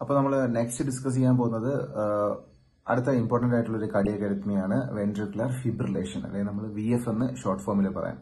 അപ്പോൾ നമ്മൾ next discuss ചെയ്യാൻ പോകുന്നത് ആ, അടുത്ത ഇമ്പോർട്ടന്റ് ആയിട്ടുള്ള ഒരു കാർഡിയക് അരിത്മിയാണ് വെൻട്രിക്കുലർ ഫിബ്രിലേഷൻ അല്ലെങ്കിൽ നമ്മൾ വി എഫ് എന്ന് ഷോർട്ട് ഫോമിൽ പറയാം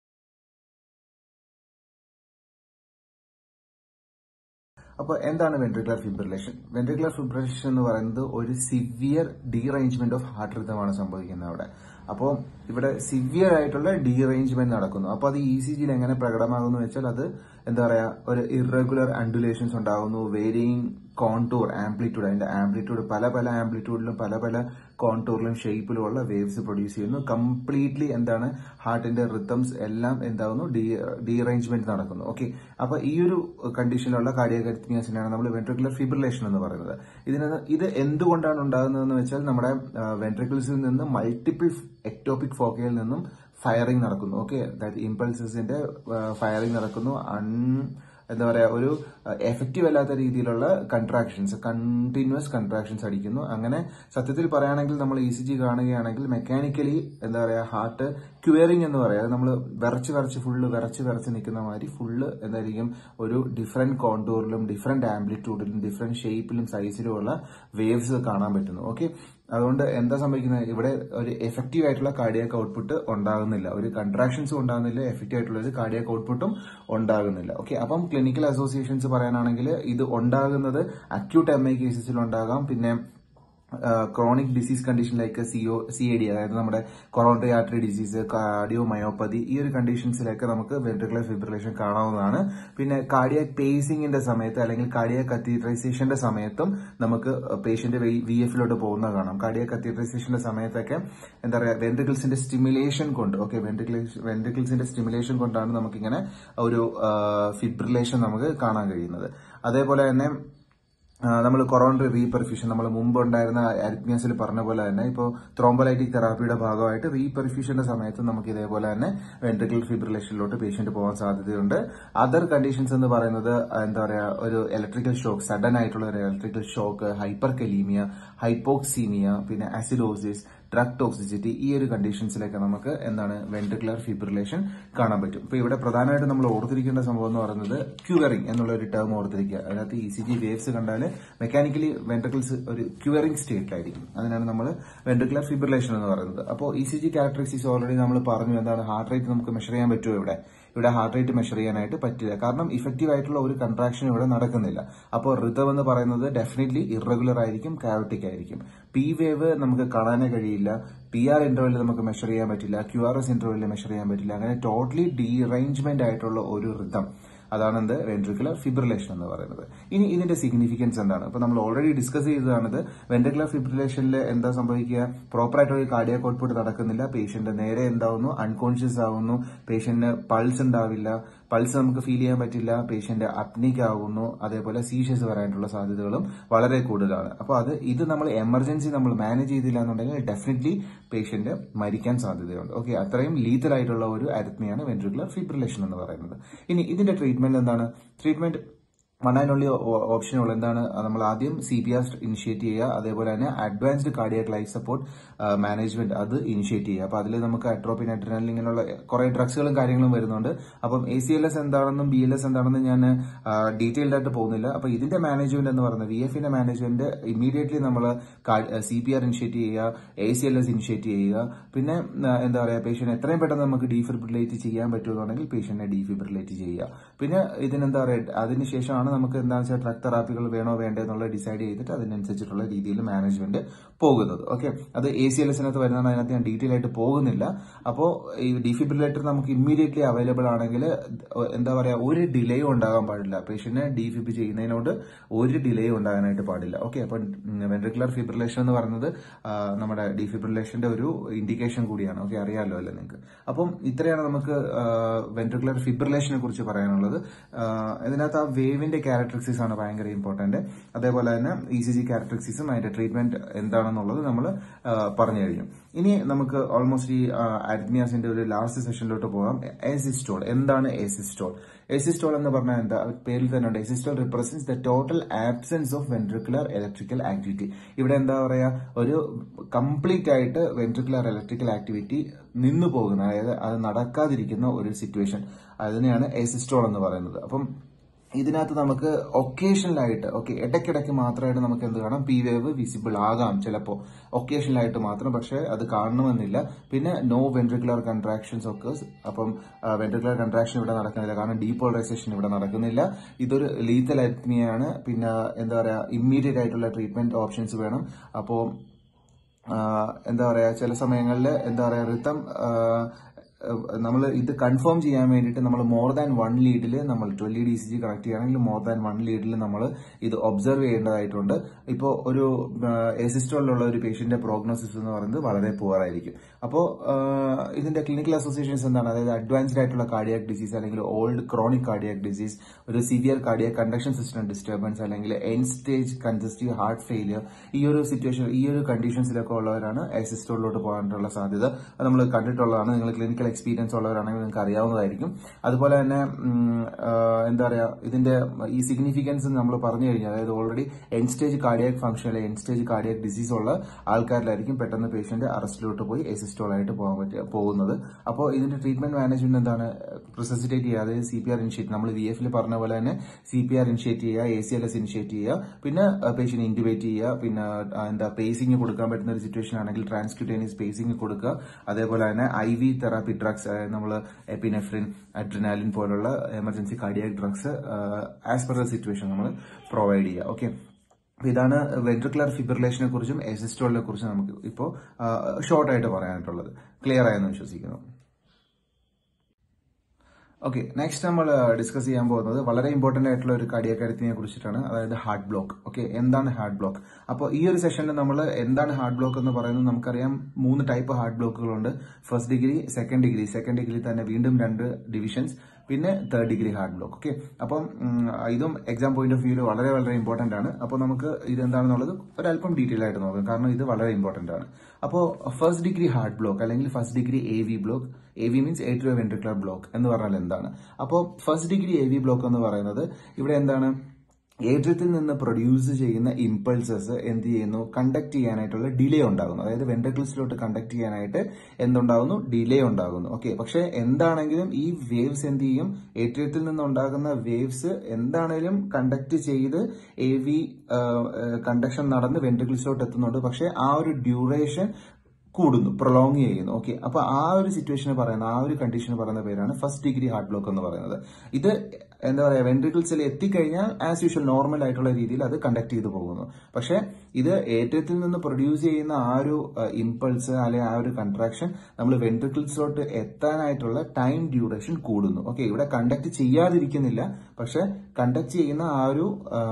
അപ്പോൾ എന്താണ് വെൻട്രിക്കുലർ ഫിബ്രിലേഷൻ വെൻട്രിക്കുലർ ഫിബ്രിലേഷൻ എന്ന് പറയുന്നത് ഒരു സിവിയർ ഡീറേഞ്ച്മെന്റ് ഓഫ് ഹാർട്ട് റിതമാണ് സംഭവിക്കുന്നത് അവിടെ അപ്പോൾ ഇവിടെ സിവിയർ ആയിട്ടുള്ള ഡീറേഞ്ച്മെന്റ് നടക്കുന്നു അപ്പോൾ അത് ഇ സി ജിയിൽ എങ്ങനെ പ്രകടമാകുന്നു വെച്ചാൽ അത് എന്താ പറയാ ഒരു ഇറഗുലർ അൻഡുലേഷൻസ് ഉണ്ടാകുന്നു വേരിയിങ് കോണ്ടൂർ ആംപ്ലിറ്റ്യൂഡ് അതിന്റെ ആംപ്ലിറ്റ്യൂഡ് പല പല ആംപ്ലിറ്റ്യൂഡിലും പല പല കോണ്ടൂറിലും ഷേപ്പിലും ഉള്ള വേവ്സ് പ്രൊഡ്യൂസ് ചെയ്യുന്നു കംപ്ലീറ്റ്ലി എന്താണ് ഹാർട്ടിന്റെ റിത്തംസ് എല്ലാം എന്താകുന്നു ഡീറേഞ്ച്മെന്റ് നടക്കുന്നു ഓക്കെ അപ്പൊ ഈ ഒരു കണ്ടീഷനിലുള്ള കാർഡിയാകരിത്മിയാസിനാണ് നമ്മൾ വെൻട്രിക്കുലർ ഫിബ്രിലേഷൻ എന്ന് പറയുന്നത് ഇതിന് ഇത് എന്തുകൊണ്ടാണ് ഉണ്ടാകുന്നതെന്ന് വെച്ചാൽ നമ്മുടെ വെൻട്രിക്കിൾസിൽ നിന്ന് മൾട്ടിപ്പിൾ എക്ടോപിക് ഫോക്കയിൽ നിന്നും ഫയറിംഗ് നടക്കുന്നു ഓക്കെ അതായത് ഇമ്പൾസസിന്റെ ഫയറിംഗ് നടക്കുന്നു അൺ എന്താ പറയാ ഒരു എഫക്റ്റീവ് അല്ലാത്ത രീതിയിലുള്ള കൺട്രാക്ഷൻസ് കണ്ടിന്യൂസ് കൺട്രാക്ഷൻസ് അടിക്കുന്നു അങ്ങനെ സത്യത്തിൽ പറയുകയാണെങ്കിൽ നമ്മൾ ഇ സി ജി കാണുകയാണെങ്കിൽ മെക്കാനിക്കലി എന്താ പറയാ ഹാർട്ട് ക്യൂറിംഗ് എന്ന് പറയാം നമ്മൾ വിറച്ച് വിറച്ച് ഫുള്ള് വിറച്ച് വിറച്ച് നിൽക്കുന്ന മാതിരി ഫുള്ള് എന്തായിരിക്കും ഒരു ഡിഫറെന്റ് കോണ്ടൂറിലും ഡിഫറെന്റ് ആംപ്ലിറ്റ്യൂഡിലും ഡിഫറെന്റ് ഷേപ്പിലും സൈസിലും ഉള്ള വേവ്സ് കാണാൻ പറ്റുന്നു ഓക്കെ അതുകൊണ്ട് എന്താ സംഭവിക്കുന്നത് ഇവിടെ ഒരു എഫക്റ്റീവ് ആയിട്ടുള്ള കാർഡിയാക്ക് ഔട്ട്പുട്ട് ഉണ്ടാകുന്നില്ല ഒരു കൺട്രാക്ഷൻസും ഉണ്ടാകുന്നില്ല എഫക്റ്റീവ് ആയിട്ടുള്ള ഒരു കാർഡിയാക്ക് ഔട്ട്പുട്ടും ഉണ്ടാകുന്നില്ല ഓക്കെ അപ്പം ക്ലിനിക്കൽ അസോസിയേഷൻസ് പറയാനാണെങ്കിൽ ഇത് ഉണ്ടാകുന്നത് അക്യൂട്ട് എം ഐ കേസസിൽ ഉണ്ടാകാം പിന്നെ chronic disease condition like so C A D അതായത് നമ്മുടെ coronary artery disease cardiomyopathy ഈ ഒരു കണ്ടീഷൻസിലൊക്കെ നമുക്ക് വെൻട്രിക്കുലർ ഫിബ്രിലേഷൻ കാണാവുന്നതാണ് പിന്നെ കാർഡിയാക് പേസിംഗിന്റെ സമയത്ത് അല്ലെങ്കിൽ കാർഡിയാക് കത്തീഡ്രൈസേഷന്റെ സമയത്തും നമുക്ക് പേഷ്യന്റ് വി എഫിലോട്ട് പോകുന്നത് കാണാം കാർഡിയാക് കത്തീഡ്രൈസേഷന്റെ സമയത്തൊക്കെ എന്താ പറയുക വെൻട്രിക്കിൾസിന്റെ സ്റ്റിമുലേഷൻ കൊണ്ട് ഓക്കെ വെൻട്രിക്കിൾസിന്റെ സ്റ്റിമുലേഷൻ കൊണ്ടാണ് നമുക്കിങ്ങനെ ഒരു ഫിബ്രിലേഷൻ നമുക്ക് കാണാൻ കഴിയുന്നത് അതേപോലെ തന്നെ നമ്മൾ കൊറോണറി റീപെർഫ്യൂഷൻ നമ്മൾ മുമ്പ് ഉണ്ടായിരുന്ന അരിത്മിയസിൽ പറഞ്ഞ പോലെ തന്നെ ഇപ്പോൾ ത്രോംബോലൈറ്റിക് തെറാപ്പിയുടെ ഭാഗമായിട്ട് റീപെർഫ്യൂഷന്റെ സമയത്ത് നമുക്ക് ഇതേപോലെ തന്നെ വെൻട്രിക്കൽ ഫിബ്രിലേഷനിലോട്ട് പേഷ്യന്റ് പോകാൻ സാധ്യതയുണ്ട് അതർ കണ്ടീഷൻസ് എന്ന് പറയുന്നത് എന്താ പറയാ ഒരു ഇലക്ട്രിക്കൽ ഷോക്ക് സഡൻ ആയിട്ടുള്ള ഒരു electrical shock hyperkalaemia hypoxaemia പിന്നെ അസിഡോസിസ് ഡ്രഗ് ടോക്സിസിറ്റി ഈ ഒരു കണ്ടീഷൻസിലൊക്കെ നമുക്ക് എന്താണ് വെൻട്രിക്കുലർ ഫിബ്രിലേഷൻ കാണാൻ പറ്റും ഇപ്പൊ ഇവിടെ പ്രധാനമായിട്ടും നമ്മൾ ഓർത്തിരിക്കേണ്ട സംഭവം എന്ന് പറയുന്നത് ക്യൂറിംഗ് എന്നുള്ള ഒരു ടേം ഓർത്തിരിക്കുക അതിനകത്ത് ഇ സി ജി വേവ്സ് കണ്ടാൽ മെക്കാനിക്കലി വെൻട്രിക്കിൾസ് ഒരു ക്യൂറിംഗ് സ്റ്റേറ്റിലായിരിക്കും അതിനാണ് നമ്മൾ വെൻട്രിക്കുലർ ഫിബ്രിലേഷൻ എന്ന് പറയുന്നത് അപ്പോൾ E C G characteristics already നമ്മൾ പറഞ്ഞു എന്താണ് ഹാർട്ട് റേറ്റ് നമുക്ക് മെഷർ ചെയ്യാൻ പറ്റുമോ ഇവിടെ ഇവിടെ ഹാർട്ട് റേറ്റ് മെഷർ ചെയ്യാനായിട്ട് പറ്റില്ല കാരണം ഇഫക്റ്റീവ് ആയിട്ടുള്ള ഒരു കൺട്രാക്ഷൻ ഇവിടെ നടക്കുന്നില്ല അപ്പോൾ ഋതം എന്ന് പറയുന്നത് ഡെഫിനറ്റ്ലി ഇറഗുലർ ആയിരിക്കും കാവറ്റിക് ആയിരിക്കും പി വേവ് നമുക്ക് കാണാനേ കഴിയില്ല പി ആർ ഇന്റർവെല്ലിൽ നമുക്ക് മെഷർ ചെയ്യാൻ പറ്റില്ല ക്യു ആർ എസ് ഇന്റർവെല്ലിൽ മെഷർ ചെയ്യാൻ പറ്റില്ല അങ്ങനെ ടോട്ടലി ഡീറേഞ്ച്മെന്റ് ആയിട്ടുള്ള ഒരു ഋതം അതാണ് എന്ത് വെൻട്രിക്കുലർ ഫിബ്രിലേഷൻ എന്ന് പറയുന്നത് ഇനി ഇതിന്റെ സിഗ്നിഫിക്കൻസ് എന്താണ് ഇപ്പൊ നമ്മൾ ഓൾറെഡി ഡിസ്കസ് ചെയ്തതാണിത് വെൻട്രിക്കുലർ ഫിബ്രിലേഷനിൽ എന്താ സംഭവിക്കുക പ്രോപ്പർ ആയിട്ട് ഒരു കാർഡിയാക് ഔട്ട്പുട്ട് നടക്കുന്നില്ല പേഷ്യന്റ് നേരെ എന്താവുന്നു അൺകോൺഷ്യസ് ആവുന്നു പേഷ്യന്റിന് പൾസ് ഉണ്ടാവില്ല പൾസ് നമുക്ക് ഫീൽ ചെയ്യാൻ പറ്റില്ല പേഷ്യന്റ് അപ്നിക് ആവുന്നു അതേപോലെ സീഷ്യസ് വരാനുള്ള സാധ്യതകളും വളരെ കൂടുതലാണ് അപ്പോൾ അത് ഇത് നമ്മൾ എമർജൻസി നമ്മൾ മാനേജ് ചെയ്തില്ല എന്നുണ്ടെങ്കിൽ ഡെഫിനറ്റ്ലി പേഷ്യന്റ് മരിക്കാൻ സാധ്യതയുണ്ട് ഓക്കെ അത്രയും ലീതൽ ആയിട്ടുള്ള ഒരു അരിത്മിയാണ് വെൻട്രിക്കുലർ ഫിബ്രിലേഷൻ എന്ന് പറയുന്നത് ഇനി ഇതിന്റെ ട്രീറ്റ്മെന്റ് എന്താണ് treatment one and only option ഉള്ള എന്താണ് നമ്മൾ ആദ്യം സി പി ആർ ഇനിഷ്യേറ്റ് ചെയ്യുക അതേപോലെ തന്നെ advanced cardiac life support management അത് ഇനിഷ്യേറ്റ് ചെയ്യുക അപ്പൊ അതിൽ നമുക്ക് അട്രോപ്പിൻ അഡ്രിനൽ ഇങ്ങനെയുള്ള കുറെ ഡ്രഗ്സുകളും കാര്യങ്ങളും വരുന്നുണ്ട് അപ്പം എ സി എൽ എസ് എന്താണെന്നും ബി എൽ എസ് എന്താണെന്നും ഞാൻ ഡീറ്റെയിൽഡ് ആയിട്ട് പോകുന്നില്ല അപ്പൊ ഇതിന്റെ മാനേജ്മെന്റ് എന്ന് പറയുന്നത് വി എഫിന്റെ മാനേജ്മെന്റ് ഇമ്മീഡിയറ്റ്ലി നമ്മൾ സി പി ആർ ഇനിഷ്യേറ്റ് ചെയ്യുക A C L S initiate ചെയ്യുക പിന്നെ ആ, എന്താ പറയുക പേഷ്യന്റ് എത്രയും പെട്ടെന്ന് നമുക്ക് ഡീഫിബ്രിലേറ്റ് ചെയ്യാൻ പറ്റുമെന്നുണ്ടെങ്കിൽ പേഷ്യന്റിനെ ഡീഫിബ്രിലേറ്റ് ചെയ്യുക പിന്നെ ഇതിനെന്താ പറയുക അതിനുശേഷമാണ് നമുക്ക് എന്താ വെച്ചാൽ ഡ്രഗ് തെറാപ്പികൾ വേണോ വേണ്ടേ എന്നുള്ളത് ഡിസൈഡ് ചെയ്തിട്ട് അതിനനുസരിച്ചിട്ടുള്ള രീതിയിൽ മാനേജ്മെന്റ് പോകുന്നത് ഓക്കെ അത് എ സി എൽ എസിനകത്ത് വരുന്നതാണ് അതിനകത്ത് ഞാൻ ഡീറ്റെയിൽ ആയിട്ട് പോകുന്നില്ല അപ്പോൾ ഈ ഡിഫിബ്രിലേറ്റർ നമുക്ക് ഇമ്മീഡിയറ്റ്ലി അവൈലബിൾ ആണെങ്കിൽ എന്താ പറയാ ഒരു ഡിലേയും ഉണ്ടാകാൻ പാടില്ല പേഷ്യന്റിനെ ഡിഫിബ് ചെയ്യുന്നതിനോട് ഒരു ഡിലേയും ഉണ്ടാകാനായിട്ട് പാടില്ല ഓക്കെ അപ്പം വെൻട്രിക്കുലർ ഫിബ്രിലേഷൻ എന്ന് പറയുന്നത് ആ, നമ്മുടെ ഡിഫിബ്രിലേഷന്റെ ഒരു ഇൻഡിക്കേഷൻ കൂടിയാണ് ഓക്കെ അറിയാമല്ലോ അല്ലേ നിങ്ങൾക്ക് അപ്പം ഇത്രയാണ് നമുക്ക് വെൻട്രിക്കുലർ ഫിബ്രിലേഷനെ കുറിച്ച് പറയാനുള്ളത് ആ, ഇതിനകത്ത് ആ വേവിന്റെ ക്യാരക്ടറിസ്റ്റിക്സ് ആണ് ഭയങ്കര ഇമ്പോർട്ടന്റ് അതേപോലെ തന്നെ ഇ സി ജി ക്യാരക്ടറിസ്റ്റിക്സും അതിന്റെ ട്രീറ്റ്മെന്റ് എന്താണെന്നുള്ളത് നമ്മൾ പറഞ്ഞു കഴിഞ്ഞു ഇനി നമുക്ക് ഓൾമോസ്റ്റ് ഈ അരിത്മിയാസിന്റെ ഒരു ലാസ്റ്റ് സെഷനിലോട്ട് പോകാം എസിസ്റ്റോൾ എന്താണ് എസിസ്റ്റോൾ എസിസ്റ്റോൾ എന്ന് പറഞ്ഞാൽ എന്താ പേരിൽ തന്നെ ഉണ്ട് asystole represents the total absence of ventricular electrical activity ഇവിടെ എന്താ പറയാ ഒരു കംപ്ലീറ്റ് ആയിട്ട് വെൻട്രിക്കുലർ ഇലക്ട്രിക്കൽ ആക്ടിവിറ്റി നിന്നു പോകുന്ന അതായത് അത് നടക്കാതിരിക്കുന്ന ഒരു സിറ്റുവേഷൻ അതിനെയാണ് എസിസ്റ്റോൾ എന്ന് പറയുന്നത് അപ്പം ഇതിനകത്ത് നമുക്ക് ഒക്കേഷനിലായിട്ട് ഓക്കെ ഇടയ്ക്കിടയ്ക്ക് മാത്രമായിട്ട് നമുക്ക് എന്ത് കാണാം പി വേവ് വിസിബിൾ ആകാം ചിലപ്പോൾ ഒക്കേഷനിലായിട്ട് മാത്രം പക്ഷേ അത് കാണണമെന്നില്ല പിന്നെ നോ വെൻട്രിക്കുലർ കൺട്രാക്ഷൻസ് ഒക്കെ അപ്പം വെൻട്രിക്കുലർ കൺട്രാക്ഷൻ ഇവിടെ നടക്കുന്നില്ല കാരണം ഡീപോളറൈസേഷൻ ഇവിടെ നടക്കുന്നില്ല ഇതൊരു ലീത്തൽ അരിത്മിയാണ് പിന്നെ എന്താ പറയുക ഇമ്മീഡിയറ്റ് ആയിട്ടുള്ള ട്രീറ്റ്മെന്റ് ഓപ്ഷൻസ് വേണം അപ്പോൾ എന്താ പറയുക ചില സമയങ്ങളിൽ എന്താ പറയുക റിത്തം നമ്മൾ ഇത് കൺഫേം ചെയ്യാൻ വേണ്ടിയിട്ട് നമ്മൾ മോർ ദാൻ വൺ ലീഡിൽ നമ്മൾ twelve D C G connect ചെയ്യുകയാണെങ്കിൽ മോർ ദാൻ വൺ ലീഡിൽ നമ്മൾ ഇത് ഒബ്സർവ് ചെയ്യേണ്ടതായിട്ടുണ്ട് ഇപ്പോൾ ഒരു എസിസ്റ്റോളിലുള്ള ഒരു പേഷ്യന്റിന്റെ പ്രോഗ്നോസിസ് എന്ന് പറയുന്നത് വളരെ പുവർ ആയിരിക്കും അപ്പോൾ ഇതിന്റെ ക്ലിനിക്കൽ അസോസിയേഷൻസ് എന്താണ് അതായത് അഡ്വാൻസ്ഡ് ആയിട്ടുള്ള കാർഡിയാക് ഡിസീസ് അല്ലെങ്കിൽ ഓൾഡ് ക്രോണിക് കാർഡിയാക് ഡിസീസ് ഒരു severe cardiac conduction system disturbance അല്ലെങ്കിൽ end stage congestive heart failure ഈ ഒരു സിറ്റുവേഷൻ ഈ ഒരു കണ്ടീഷൻസിലൊക്കെ ഉള്ളവരാണ് എസിസ്റ്റോളിലോട്ട് പോകാനുള്ള സാധ്യത അത് നമ്മൾ കണ്ടിട്ടുള്ളതാണ് നിങ്ങൾ ക്ലിനിക്കൽ എക്സ്പീരിയൻസ് ഉള്ളവരാണെങ്കിൽ നിങ്ങൾക്ക് അറിയാവുന്നതായിരിക്കും അതുപോലെ തന്നെ എന്താ പറയാ ഇതിന്റെ ഈ സിഗ്നിഫിക്കൻസ് നമ്മൾ പറഞ്ഞു കഴിഞ്ഞാൽ അതായത് already end stage cardiac function അല്ലെങ്കിൽ എൻ സ്റ്റേജ് കാർഡിയാക് ഡിസീസ് ഉള്ള ആൾക്കാരിലായിരിക്കും പെട്ടെന്ന് പേഷ്യന്റ് അറസ്റ്റിലോട്ട് പോയി എസിസ്റ്റോൾ ആയിട്ട് പോകാൻ പറ്റുക പോകുന്നത് അപ്പോൾ ഇതിന്റെ ട്രീറ്റ്മെന്റ് മാനേജ്മെന്റ് എന്താണ് റിസസിറ്റേറ്റ് ചെയ്യുക അതായത് സി പി ആർ ഇനിഷ്യേറ്റ് നമ്മൾ വി എഫിൽ പറഞ്ഞ പോലെ തന്നെ സി പി ആർ ഇനിഷ്യേറ്റ് ചെയ്യുക A C L S initiate ചെയ്യുക പിന്നെ പേഷ്യന്റ് ഇൻറ്റുബേറ്റ് ചെയ്യുക പിന്നെ എന്താ പേസിംഗ് കൊടുക്കാൻ പറ്റുന്ന ഒരു സിറ്റുവേഷൻ ആണെങ്കിൽ ട്രാൻസ്ക്യൂട്ടേനിയസ് പേസിംഗ് കൊടുക്കുക അതേപോലെ തന്നെ ഐ വി തെറാപ്പി ഡ്രഗ്സ് അതായത് നമ്മൾ എപ്പിനെഫ്രിൻ അഡ്രിനാലിൻ പോലുള്ള emergency cardiac drugs as per the situation നമ്മൾ പ്രൊവൈഡ് ചെയ്യുക ഓക്കെ ഇതാണ് വെൻട്രിക്കുലർ ഫിബ്രിലേഷനെ കുറിച്ചും എസിസ്റ്റോളിനെ കുറിച്ചും നമുക്ക് ഇപ്പോൾ ഷോർട്ടായിട്ട് പറയാനായിട്ടുള്ളത് ക്ലിയർ ആയെന്ന് വിശ്വസിക്കുന്നു ഓക്കെ നെക്സ്റ്റ് നമ്മൾ ഡിസ്കസ് ചെയ്യാൻ പോകുന്നത് വളരെ ഇമ്പോർട്ടന്റ് ആയിട്ടുള്ള ഒരു കാർഡിയാക്കാര്യത്തിനെ കുറിച്ചിട്ടാണ് അതായത് ഹാർട്ട് ബ്ലോക്ക് ഓക്കെ എന്താണ് ഹാർട്ട് ബ്ലോക്ക് അപ്പോൾ ഈ ഒരു സെഷനിൽ നമ്മൾ എന്താണ് ഹാർട്ട് ബ്ലോക്ക് എന്ന് പറയുന്നത് നമുക്കറിയാം മൂന്ന് ടൈപ്പ് ഹാർട്ട് ബ്ലോക്കുകളുണ്ട് first degree second degree second degree തന്നെ വീണ്ടും രണ്ട് ഡിവിഷൻസ് പിന്നെ third degree heart block okay അപ്പം ഇതും എക്സാം പോയിന്റ് ഓഫ് വ്യൂവിൽ വളരെ വളരെ ഇമ്പോർട്ടന്റ് ആണ് അപ്പോൾ നമുക്ക് ഇത് എന്താണെന്നുള്ളത് ഒരല്പം ഡീറ്റെയിൽ ആയിട്ട് നോക്കാം കാരണം ഇത് വളരെ ഇമ്പോർട്ടന്റ് ആണ് അപ്പോൾ ഫസ്റ്റ് ഡിഗ്രി ഹാർട്ട് ബ്ലോക്ക് അല്ലെങ്കിൽ first degree A V block A V means atrioventricular block എന്ന് പറഞ്ഞാൽ എന്താണ് അപ്പോൾ first degree A V block എന്ന് പറയുന്നത് ഇവിടെ എന്താണ് ഏട്രിയത്തിൽ നിന്ന് പ്രൊഡ്യൂസ് ചെയ്യുന്ന ഇമ്പൾസസ് എന്ത് ചെയ്യുന്നു കണ്ടക്ട് ചെയ്യാനായിട്ടുള്ള ഡിലേ ഉണ്ടാകുന്നു അതായത് വെൻട്രിക്കിൾസിലോട്ട് കണ്ടക്ട് ചെയ്യാനായിട്ട് എന്തുണ്ടാകുന്നു ഡിലേ ഉണ്ടാകുന്നു ഓക്കെ പക്ഷെ എന്താണെങ്കിലും ഈ വേവ്സ് എന്ത് ചെയ്യും ഏട്രിയത്തിൽ നിന്നുണ്ടാകുന്ന വേവ്സ് എന്താണെങ്കിലും കണ്ടക്ട് ചെയ്ത് എ വി കണ്ടക്ഷൻ നടന്ന് വെൻട്രിക്കിൾസിലോട്ട് എത്തുന്നുണ്ട് പക്ഷെ ആ ഒരു ഡ്യൂറേഷൻ കൂടുന്നു പ്രൊലോങ് ചെയ്യുന്നു ഓക്കെ അപ്പൊ ആ ഒരു സിറ്റുവേഷന് പറയുന്ന ആ ഒരു കണ്ടീഷന് പറയുന്ന പേരാണ് ഫസ്റ്റ് ഡിഗ്രി ഹാർട്ട് ബ്ലോക്ക് എന്ന് പറയുന്നത് ഇത് എന്താ പറയാ വെൻട്രിക്കിൾസിൽ എത്തിക്കഴിഞ്ഞാൽ ആസ് യൂഷ്വൽ നോർമൽ ആയിട്ടുള്ള രീതിയിൽ അത് കണ്ടക്ട് ചെയ്തു പോകുന്നു പക്ഷെ ഇത് ഏറ്റത്തിൽ നിന്ന് പ്രൊഡ്യൂസ് ചെയ്യുന്ന ആ ഒരു ഇമ്പൾസ് അല്ലെങ്കിൽ ആ ഒരു കൺട്രാക്ഷൻ നമ്മൾ വെൻട്രിക്കിൾസിലോട്ട് എത്താനായിട്ടുള്ള ടൈം ഡ്യൂറേഷൻ കൂടുന്നു ഓക്കെ ഇവിടെ കണ്ടക്ട് ചെയ്യാതിരിക്കുന്നില്ല പക്ഷെ കണ്ടക്ട് ചെയ്യുന്ന ആ ഒരു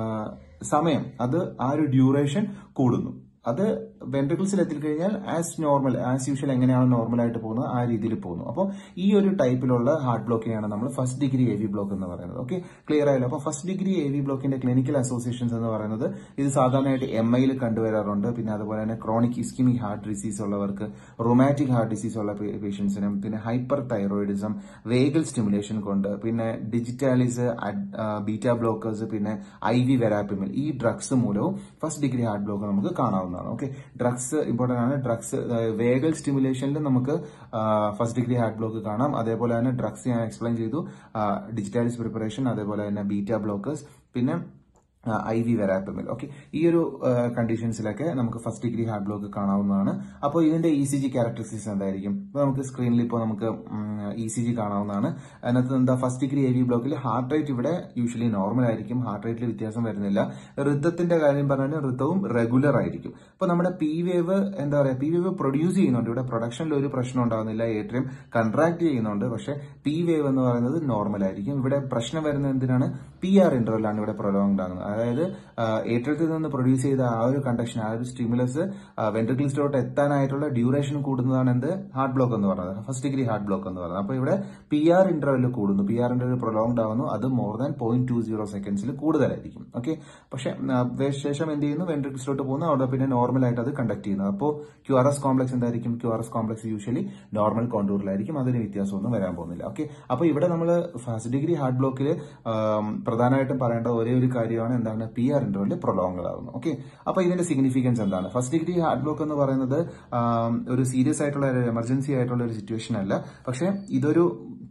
സമയം അത് ആ ഒരു ഡ്യൂറേഷൻ കൂടുന്നു അത് വെൻട്രിക്കിൾസിൽ എത്തിക്കഴിഞ്ഞാൽ ആസ് നോർമൽ ആസ് യൂഷ്വൽ എങ്ങനെയാണ് നോർമൽ ആയിട്ട് പോകുന്നത് ആ രീതിയിൽ പോകുന്നു അപ്പോൾ ഈ ഒരു ടൈപ്പിലുള്ള ഹാർട്ട് ബ്ലോക്കിനെയാണ് നമ്മൾ first degree A V block എന്ന് പറയുന്നത് ഓക്കെ ക്ലിയർ ആയല്ലോ അപ്പോൾ ഫസ്റ്റ് ഡിഗ്രി എ വി ബ്ലോക്കിന്റെ ക്ലിനിക്കൽ അസോസിയേഷൻസ് എന്ന് പറയുന്നത് ഇത് സാധാരണയായിട്ട് എം ഐയിൽ കണ്ടുവരാറുണ്ട് പിന്നെ അതുപോലെ തന്നെ ക്രോണിക് ഇസ്കിമിക് ഹാർട്ട് ഡിസീസ് ഉള്ളവർക്ക് റൊമാറ്റിക് ഹാർട്ട് ഡിസീസ് ഉള്ള പേഷ്യൻസിനും പിന്നെ ഹൈപ്പർ തൈറോയിഡിസം വേഗൽ സ്റ്റിമുലേഷൻ കൊണ്ട് പിന്നെ ഡിജിറ്റാലിസ് ബീറ്റ ബ്ലോക്കേഴ്സ് പിന്നെ ഐ വി വെരാപ്പിമിൽ ഈ ഡ്രഗ്സ് മൂലവും ഫസ്റ്റ് ഡിഗ്രി ഹാർട്ട് ബ്ലോക്ക് നമുക്ക് കാണാവുന്നതാണ് ഓക്കെ ഡ്രഗ്സ് ഇമ്പോർട്ടന്റ് ആണ് ഡ്രഗ്സ് വേഗൽ സ്റ്റിമുലേഷനിൽ നമുക്ക് ഫസ്റ്റ് ഡിഗ്രി ഹാർട്ട് ബ്ലോക്ക് കാണാം അതേപോലെ തന്നെ ഡ്രഗ്സ് ഞാൻ എക്സ്പ്ലെയിൻ ചെയ്തു ഡിജിറ്റാലിസ് പ്രിപ്പറേഷൻ അതേപോലെ തന്നെ ബീറ്റ ബ്ലോക്കേഴ്സ് പിന്നെ ഐ വി വെരാപ്പമിൽ ഓക്കെ ഈ ഒരു കണ്ടീഷൻസിലൊക്കെ നമുക്ക് ഫസ്റ്റ് ഡിഗ്രി ഹാർട്ട് ബ്ലോക്ക് കാണാവുന്നതാണ് അപ്പോൾ ഇതിന്റെ ഇ സി ജി ക്യാരക്ടറിസ്റ്റിക്സ് എന്തായിരിക്കും ഇപ്പോൾ നമുക്ക് സ്ക്രീനിൽ ഇപ്പോൾ നമുക്ക് ഇ സി ജി കാണാവുന്നതാണ് അതിനകത്ത് എന്താ ഫസ്റ്റ് ഡിഗ്രി എ വി ബ്ലോക്കിൽ ഹാർട്ട് റേറ്റ് ഇവിടെ യൂഷ്വലി നോർമൽ ആയിരിക്കും ഹാർട്ട് റേറ്റിൽ വ്യത്യാസം വരുന്നില്ല ഋതത്തിന്റെ കാര്യം പറഞ്ഞാൽ ഋതവും റെഗുലർ ആയിരിക്കും അപ്പോൾ നമ്മുടെ പി വേവ് എന്താ പറയുക പി വേവ് പ്രൊഡ്യൂസ് ചെയ്യുന്നുണ്ട് ഇവിടെ പ്രൊഡക്ഷനിൽ ഒരു പ്രശ്നം ഉണ്ടാകുന്നില്ല ഏട്രിയം കൺട്രാക്ട് ചെയ്യുന്നുണ്ട് പക്ഷെ പി വേവ് എന്ന് പറയുന്നത് നോർമൽ ആയിരിക്കും ഇവിടെ പ്രശ്നം വരുന്നത് എന്തിനാണ് പി ആർ ഇന്റർവെല്ലാണ് ഇവിടെ പ്രൊലോങ്ഡ് ആകുന്നത് അതായത് ഏട്രിയത്തിൽ നിന്ന് പ്രൊഡ്യൂസ് ചെയ്ത ആ ഒരു കണ്ടക്ഷൻ ആ ഒരു സ്റ്റിമുലസ് വെൻട്രിക്കിൾസിലോട്ട് എത്താനായിട്ടുള്ള ഡ്യൂറേഷൻ കൂടുന്നതാണ് എന്ത് ഹാർട്ട് ബ്ലോക്ക് എന്ന് പറയുന്നത് ഫസ്റ്റ് ഡിഗ്രി ഹാർട്ട് ബ്ലോക്ക് എന്ന് പറയുന്നത് അപ്പോൾ ഇവിടെ പി ആർ ഇന്റർവെൽ കൂടുന്നു പി ആർ ഇന്റർവെൽ പ്രൊലോങ്ഡ് ആവുന്നു അത് more than point two zero സെക്കൻഡ്സിൽ കൂടുതലായിരിക്കും ഓക്കെ പക്ഷെ ശേഷം എന്ത് ചെയ്യുന്നു വെൻട്രിക്കിൾസിലോട്ട് പോകുന്നു അവിടെ പിന്നെ നോർമൽ ആയിട്ട് അത് കണ്ടക്ട് ചെയ്യുന്നു അപ്പോൾ ക്യു ആർ എസ് കോംപ്ലക്സ് എന്തായിരിക്കും Q R S complex usually normal കോണ്ടൂറിലായിരിക്കും അതിന് വ്യത്യാസമൊന്നും വരാൻ പോകുന്നില്ല ഓക്കെ അപ്പോൾ ഇവിടെ നമ്മൾ ഫസ്റ്റ് ഡിഗ്രി ഹാർട്ട് ബ്ലോക്കിൽ പ്രധാനമായിട്ടും പറയേണ്ട ഒരേ ഒരു കാര്യമാണ് എന്താണ് പി ആർ ഇന്റർവെൽ പ്രൊലോങ്ഡ് ആകുന്നു ഓക്കെ അപ്പോൾ ഇതിന്റെ സിഗ്നിഫിക്കൻസ് എന്താണ് ഫസ്റ്റ് ഡിഗ്രി ഹാർട്ട് ബ്ലോക്ക് എന്ന് പറയുന്നത് ഒരു സീരിയസ് ആയിട്ടുള്ള ഒരു എമർജൻസി ആയിട്ടുള്ള ഒരു സിറ്റുവേഷൻ അല്ല പക്ഷേ ഇതൊരു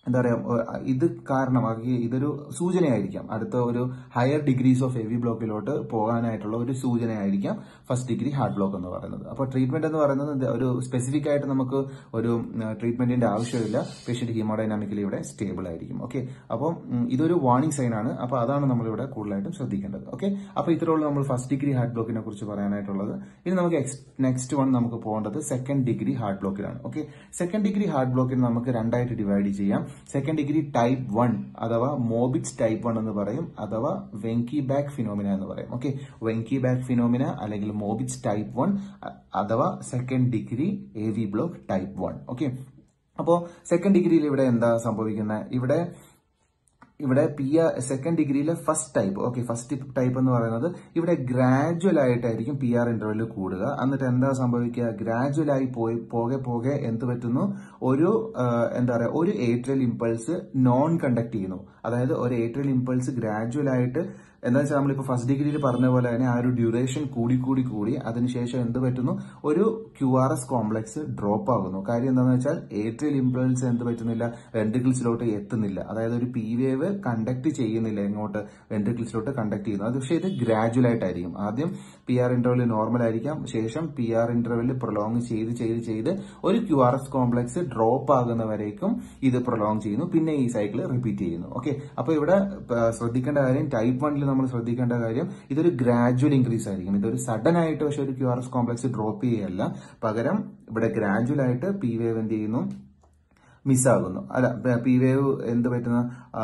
എന്താ പറയാ ഏഹ് ഇത് കാരണം അത് ഇതൊരു സൂചനയായിരിക്കാം അടുത്ത ഒരു ഹയർ ഡിഗ്രീസ് ഓഫ് ഹെവി ബ്ലോക്കിലോട്ട് പോകാനായിട്ടുള്ള ഒരു സൂചനയായിരിക്കാം ഫസ്റ്റ് ഡിഗ്രി ഹാർഡ് ബ്ലോക്ക് എന്ന് പറയുന്നത് അപ്പോൾ ട്രീറ്റ്മെന്റ് എന്ന് പറയുന്നത് ഇത് ഒരു സ്പെസിഫിക് ആയിട്ട് നമുക്ക് ഒരു ട്രീറ്റ്മെന്റിന്റെ ആവശ്യമില്ല പേഷ്യന്റ് ഹീമോഡൈനാമിക്കലി ഇവിടെ സ്റ്റേബിൾ ആയിരിക്കും ഓക്കെ അപ്പോൾ ഉം, ഇതൊരു വാർണിംഗ് സൈൻ ആണ് അപ്പോൾ അതാണ് നമ്മളിവിടെ കൂടുതലായിട്ടും ശ്രദ്ധിക്കേണ്ടത് ഓക്കെ അപ്പോൾ ഇത്രയുള്ള നമ്മൾ ഫസ്റ്റ് ഡിഗ്രി ഹാർഡ് ബ്ലോക്കിനെ കുറിച്ച് പറയാനായിട്ടുള്ളത് ഇനി നമുക്ക് നെക്സ്റ്റ് വൺ നമുക്ക് പോകേണ്ടത് സെക്കൻഡ് ഡിഗ്രി ഹാർഡ് ബ്ലോക്കിലാണ് ഓക്കെ സെക്കൻഡ് ഡിഗ്രി ഹാർഡ് ബ്ലോക്കിന് നമുക്ക് രണ്ടായിട്ട് ഡിവൈഡ് ചെയ്യാം സെക്കൻഡ് ഡിഗ്രി ടൈപ്പ് വൺ അഥവാ മോബിറ്റ്സ് ടൈപ്പ് വൺ എന്ന് പറയും അഥവാ വെങ്കി ബാക്ക് ഫിനോമിന എന്ന് പറയും ഓക്കെ വെങ്കി ബാക്ക് ഫിനോമിന അല്ലെങ്കിൽ മോബിറ്റ്സ് ടൈപ്പ് വൺ അഥവാ second degree A V block type one okay അപ്പോൾ സെക്കൻഡ് ഡിഗ്രിയിൽ ഇവിടെ എന്താ സംഭവിക്കുന്നത് ഇവിടെ ഇവിടെ പി ആർ സെക്കൻഡ് ഡിഗ്രിയിലെ first type okay first type എന്ന് പറയുന്നത് ഇവിടെ ഗ്രാജുവൽ ആയിട്ടായിരിക്കും പി ആർ ഇന്റർവെല് കൂടുക എന്നിട്ട് എന്താ സംഭവിക്കുക ഗ്രാജുവൽ ആയി പോയി പോകെ പോകെ എന്ത് പറ്റുന്നു ഒരു ആ, എന്താ പറയുക ഒരു ഏട്രിയൽ ഇമ്പൾസ് നോൺ കണ്ടക്ട് ചെയ്യുന്നു അതായത് ഒരു ഏട്രിയൽ ഇമ്പൾസ് ഗ്രാജുവൽ ആയിട്ട് എന്താ വെച്ചാൽ നമ്മളിപ്പോൾ ഫസ്റ്റ് ഡിഗ്രിയിൽ പറഞ്ഞ പോലെ തന്നെ ആ ഒരു ഡ്യൂറേഷൻ കൂടി കൂടി കൂടി അതിനുശേഷം എന്ത് പറ്റുന്നു ഒരു Q R S complex drop ആകുന്നു കാര്യം എന്താണെന്ന് വെച്ചാൽ ഏട്രിയൽ ഇമ്പൾസ് എന്ത് പറ്റുന്നില്ല വെൻട്രിക്കിൾസിലോട്ട് എത്തുന്നില്ല അതായത് ഒരു പി വേവ് കണ്ടക്ട് ചെയ്യുന്നില്ല എങ്ങോട്ട് വെൻട്രിക്കിൾസിലോട്ട് കണ്ടക്ട് ചെയ്യുന്നു അത് പക്ഷേ ഇത് ഗ്രാജുവൽ ആയിട്ടായിരിക്കും ആദ്യം പി ആർ ഇന്റർവെൽ നോർമൽ ആയിരിക്കാം ശേഷം പി ആർ ഇന്റർവെൽ പ്രൊലോങ് ചെയ്ത് ചെയ്ത് ചെയ്ത് ഒരു Q R S complex drop ആകുന്നവരേക്കും ഇത് പ്രൊലോങ് ചെയ്യുന്നു പിന്നെ ഈ സൈക്കിൾ റിപ്പീറ്റ് ചെയ്യുന്നു ഓക്കെ അപ്പൊ ഇവിടെ ആ, ശ്രദ്ധിക്കേണ്ട കാര്യം ടൈപ്പ് വണ്ണിൽ നമ്മൾ ശ്രദ്ധിക്കേണ്ട കാര്യം ഇതൊരു ഗ്രാജുവൽ ഇൻക്രീസ് ആയിരിക്കും ഇതൊരു സഡൻ ആയിട്ട് പക്ഷെ ഒരു Q R S complex drop ചെയ്യുകയല്ല പകരം ഇവിടെ ഗ്രാജുവൽ ആയിട്ട് പി വേവ് എന്ത് ചെയ്യുന്നു മിസ്സാകുന്നു അല്ല പി വേവ് എന്ത് പറ്റുന്ന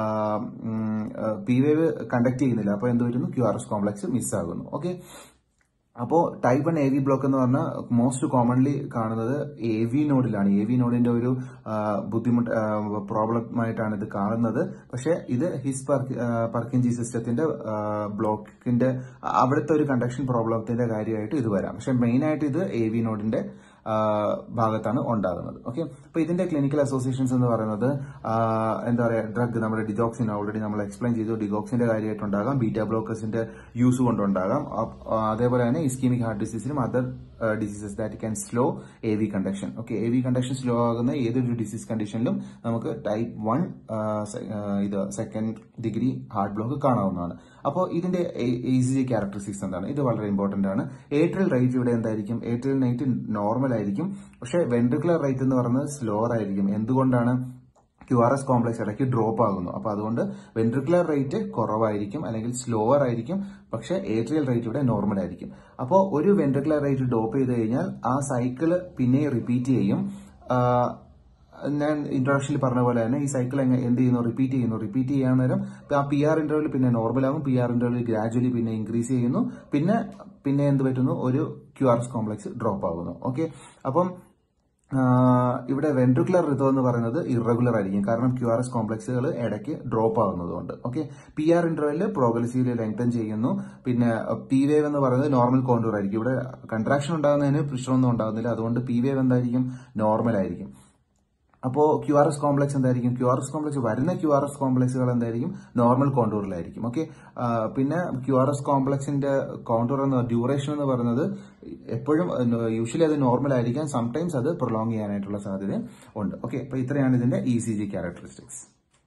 പി വേവ് കണ്ടക്ട് ചെയ്യുന്നില്ല അപ്പോൾ എന്ത് പറ്റുന്നു ക്യു ആർ എസ് കോംപ്ലക്സ് മിസ്സാകുന്നു ഓക്കെ അപ്പോൾ type one A V block എന്ന് പറഞ്ഞാൽ മോസ്റ്റ് കോമൺലി കാണുന്നത് എ വി നോഡിലാണ് എ വി നോഡിന്റെ ഒരു ആ, ബുദ്ധിമുട്ട് പ്രോബ്ലം ആയിട്ടാണ് ഇത് കാണുന്നത് പക്ഷേ ഇത് ഹിസ് പർക്കിൻജി സിസ്റ്റത്തിന്റെ ബ്ലോക്കിന്റെ അവിടുത്തെ ഒരു കണ്ടക്ഷൻ പ്രോബ്ലത്തിന്റെ കാര്യമായിട്ട് ഇത് വരാം പക്ഷെ മെയിൻ ആയിട്ട് ഇത് എ വി നോഡിന്റെ ആ, ഭാഗത്താണ് ഉണ്ടാകുന്നത് ഓക്കെ അപ്പൊ ഇതിന്റെ ക്ലിനിക്കൽ അസോസിയേഷൻസ് എന്ന് പറയുന്നത് ആ, എന്താ പറയാ ഡ്രഗ് നമ്മുടെ ഡിജോക്സിൻ ഓൾറെഡി നമ്മൾ എക്സ്പ്ലെയിൻ ചെയ്തു ഡിഗോക്സിന്റെ കാര്യമായിട്ടുണ്ടാകാം ബീറ്റ ബ്ലോക്കേഴ്സിന്റെ യൂസ് കൊണ്ടുണ്ടാകാം അപ്- ആ, അതേപോലെ തന്നെ ഇസ്കീമിക് ഹാർട്ട് ഡിസീസിനും other diseases that can slow A V conduction okay A V conduction slow ആകുന്ന ഏതൊരു ഡിസീസ് കണ്ടീഷനിലും നമുക്ക് ടൈപ്പ് വൺ ഇത് സെക്കൻഡ് ഡിഗ്രി ഹാർട്ട് ബ്ലോക്ക് കാണാവുന്നതാണ് അപ്പോൾ ഇതിന്റെ ഇ സി ജി ക്യാരക്ടറിസ്റ്റിക്സ് എന്താണ് ഇത് വളരെ ഇമ്പോർട്ടന്റ് ആണ് ഏട്രിയൽ റേറ്റ് ഇവിടെ എന്തായിരിക്കും ഏട്രിയൽ നൈറ്റ് നോർമൽ ആയിരിക്കും പക്ഷേ വെൻട്രിക്കുലർ റേറ്റ് എന്ന് പറയുന്നത് സ്ലോവർ ആയിരിക്കും എന്തുകൊണ്ടാണ് ക്യു ആർ എസ് കോംപ്ലക്സ് ഇടയ്ക്ക് ഡ്രോപ്പ് ആകുന്നു അപ്പൊ അതുകൊണ്ട് വെൻട്രിക്കുലർ റേറ്റ് കുറവായിരിക്കും അല്ലെങ്കിൽ സ്ലോവർ ആയിരിക്കും പക്ഷെ ഏട്രിയൽ റേറ്റ് ഇവിടെ നോർമൽ ആയിരിക്കും അപ്പോൾ ഒരു വെൻട്രിക്കുലർ റേറ്റ് ഡ്രോപ്പ് ചെയ്ത് കഴിഞ്ഞാൽ ആ സൈക്കിള് പിന്നെ റിപ്പീറ്റ് ചെയ്യും ആ, ഞാൻ ഇൻട്രൊഡക്ഷനിൽ പറഞ്ഞ പോലെ തന്നെ ഈ സൈക്കിൾ എന്ത് ചെയ്യുന്നു റിപ്പീറ്റ് ചെയ്യുന്നു റിപ്പീറ്റ് ചെയ്യാൻ നേരം ആ പി ആർ ഇന്റർവൽ പിന്നെ നോർമൽ ആകും പി ആർ ഇന്റർവൽ ഗ്രാജുവലി പിന്നെ ഇൻക്രീസ് ചെയ്യുന്നു പിന്നെ പിന്നെ എന്ത് പറ്റുന്നു ഒരു Q R S complex drop okay ഓക്കെ അപ്പം ആ, ഇവിടെ വെൻട്രിക്കുലർ റിതം എന്ന് പറയുന്നത് ഇറഗുലർ ആയിരിക്കും കാരണം ക്യു ആർ എസ് കോംപ്ലക്സുകൾ ഇടയ്ക്ക് ഡ്രോപ്പ് ആകുന്നതുകൊണ്ട് ഓക്കെ പി ആർ ഇന്റർവെല്ലിൽ പ്രോഗ്രസീവ്ലി ലെങ്തൻ ചെയ്യുന്നു പിന്നെ പി വേവ് എന്ന് പറയുന്നത് നോർമൽ കോണ്ടൂർ ആയിരിക്കും ഇവിടെ കൺട്രാക്ഷൻ ഉണ്ടാകുന്നതിന് പ്രശ്നമൊന്നും ഉണ്ടാകുന്നില്ല അതുകൊണ്ട് പി വേവ് എന്തായിരിക്കും നോർമൽ ആയിരിക്കും അപ്പോൾ ക്യു ആർ എസ് കോംപ്ലക്സ് എന്തായിരിക്കും ക്യു ആർ എസ് കോംപ്ലക്സ് വരുന്ന ക്യു ആർ എസ് കോംപ്ലക്സുകൾ എന്തായിരിക്കും നോർമൽ കോണ്ടൂറിലായിരിക്കും ഓക്കെ പിന്നെ ക്യു ആർ എസ് കോംപ്ലക്സിന്റെ കോണ്ടൂർ എന്ന ഡ്യൂറേഷൻ എന്ന് പറയുന്നത് എപ്പോഴും യൂഷ്വലി അത് നോർമൽ ആയിരിക്കാം സംടൈംസ് അത് പ്രൊലോങ് ചെയ്യാനായിട്ടുള്ള സാധ്യത ഉണ്ട് ഓക്കെ അപ്പൊ ഇത്രയാണ് ഇതിന്റെ ഇ സി ജി ക്യാരക്ടറിസ്റ്റിക്സ്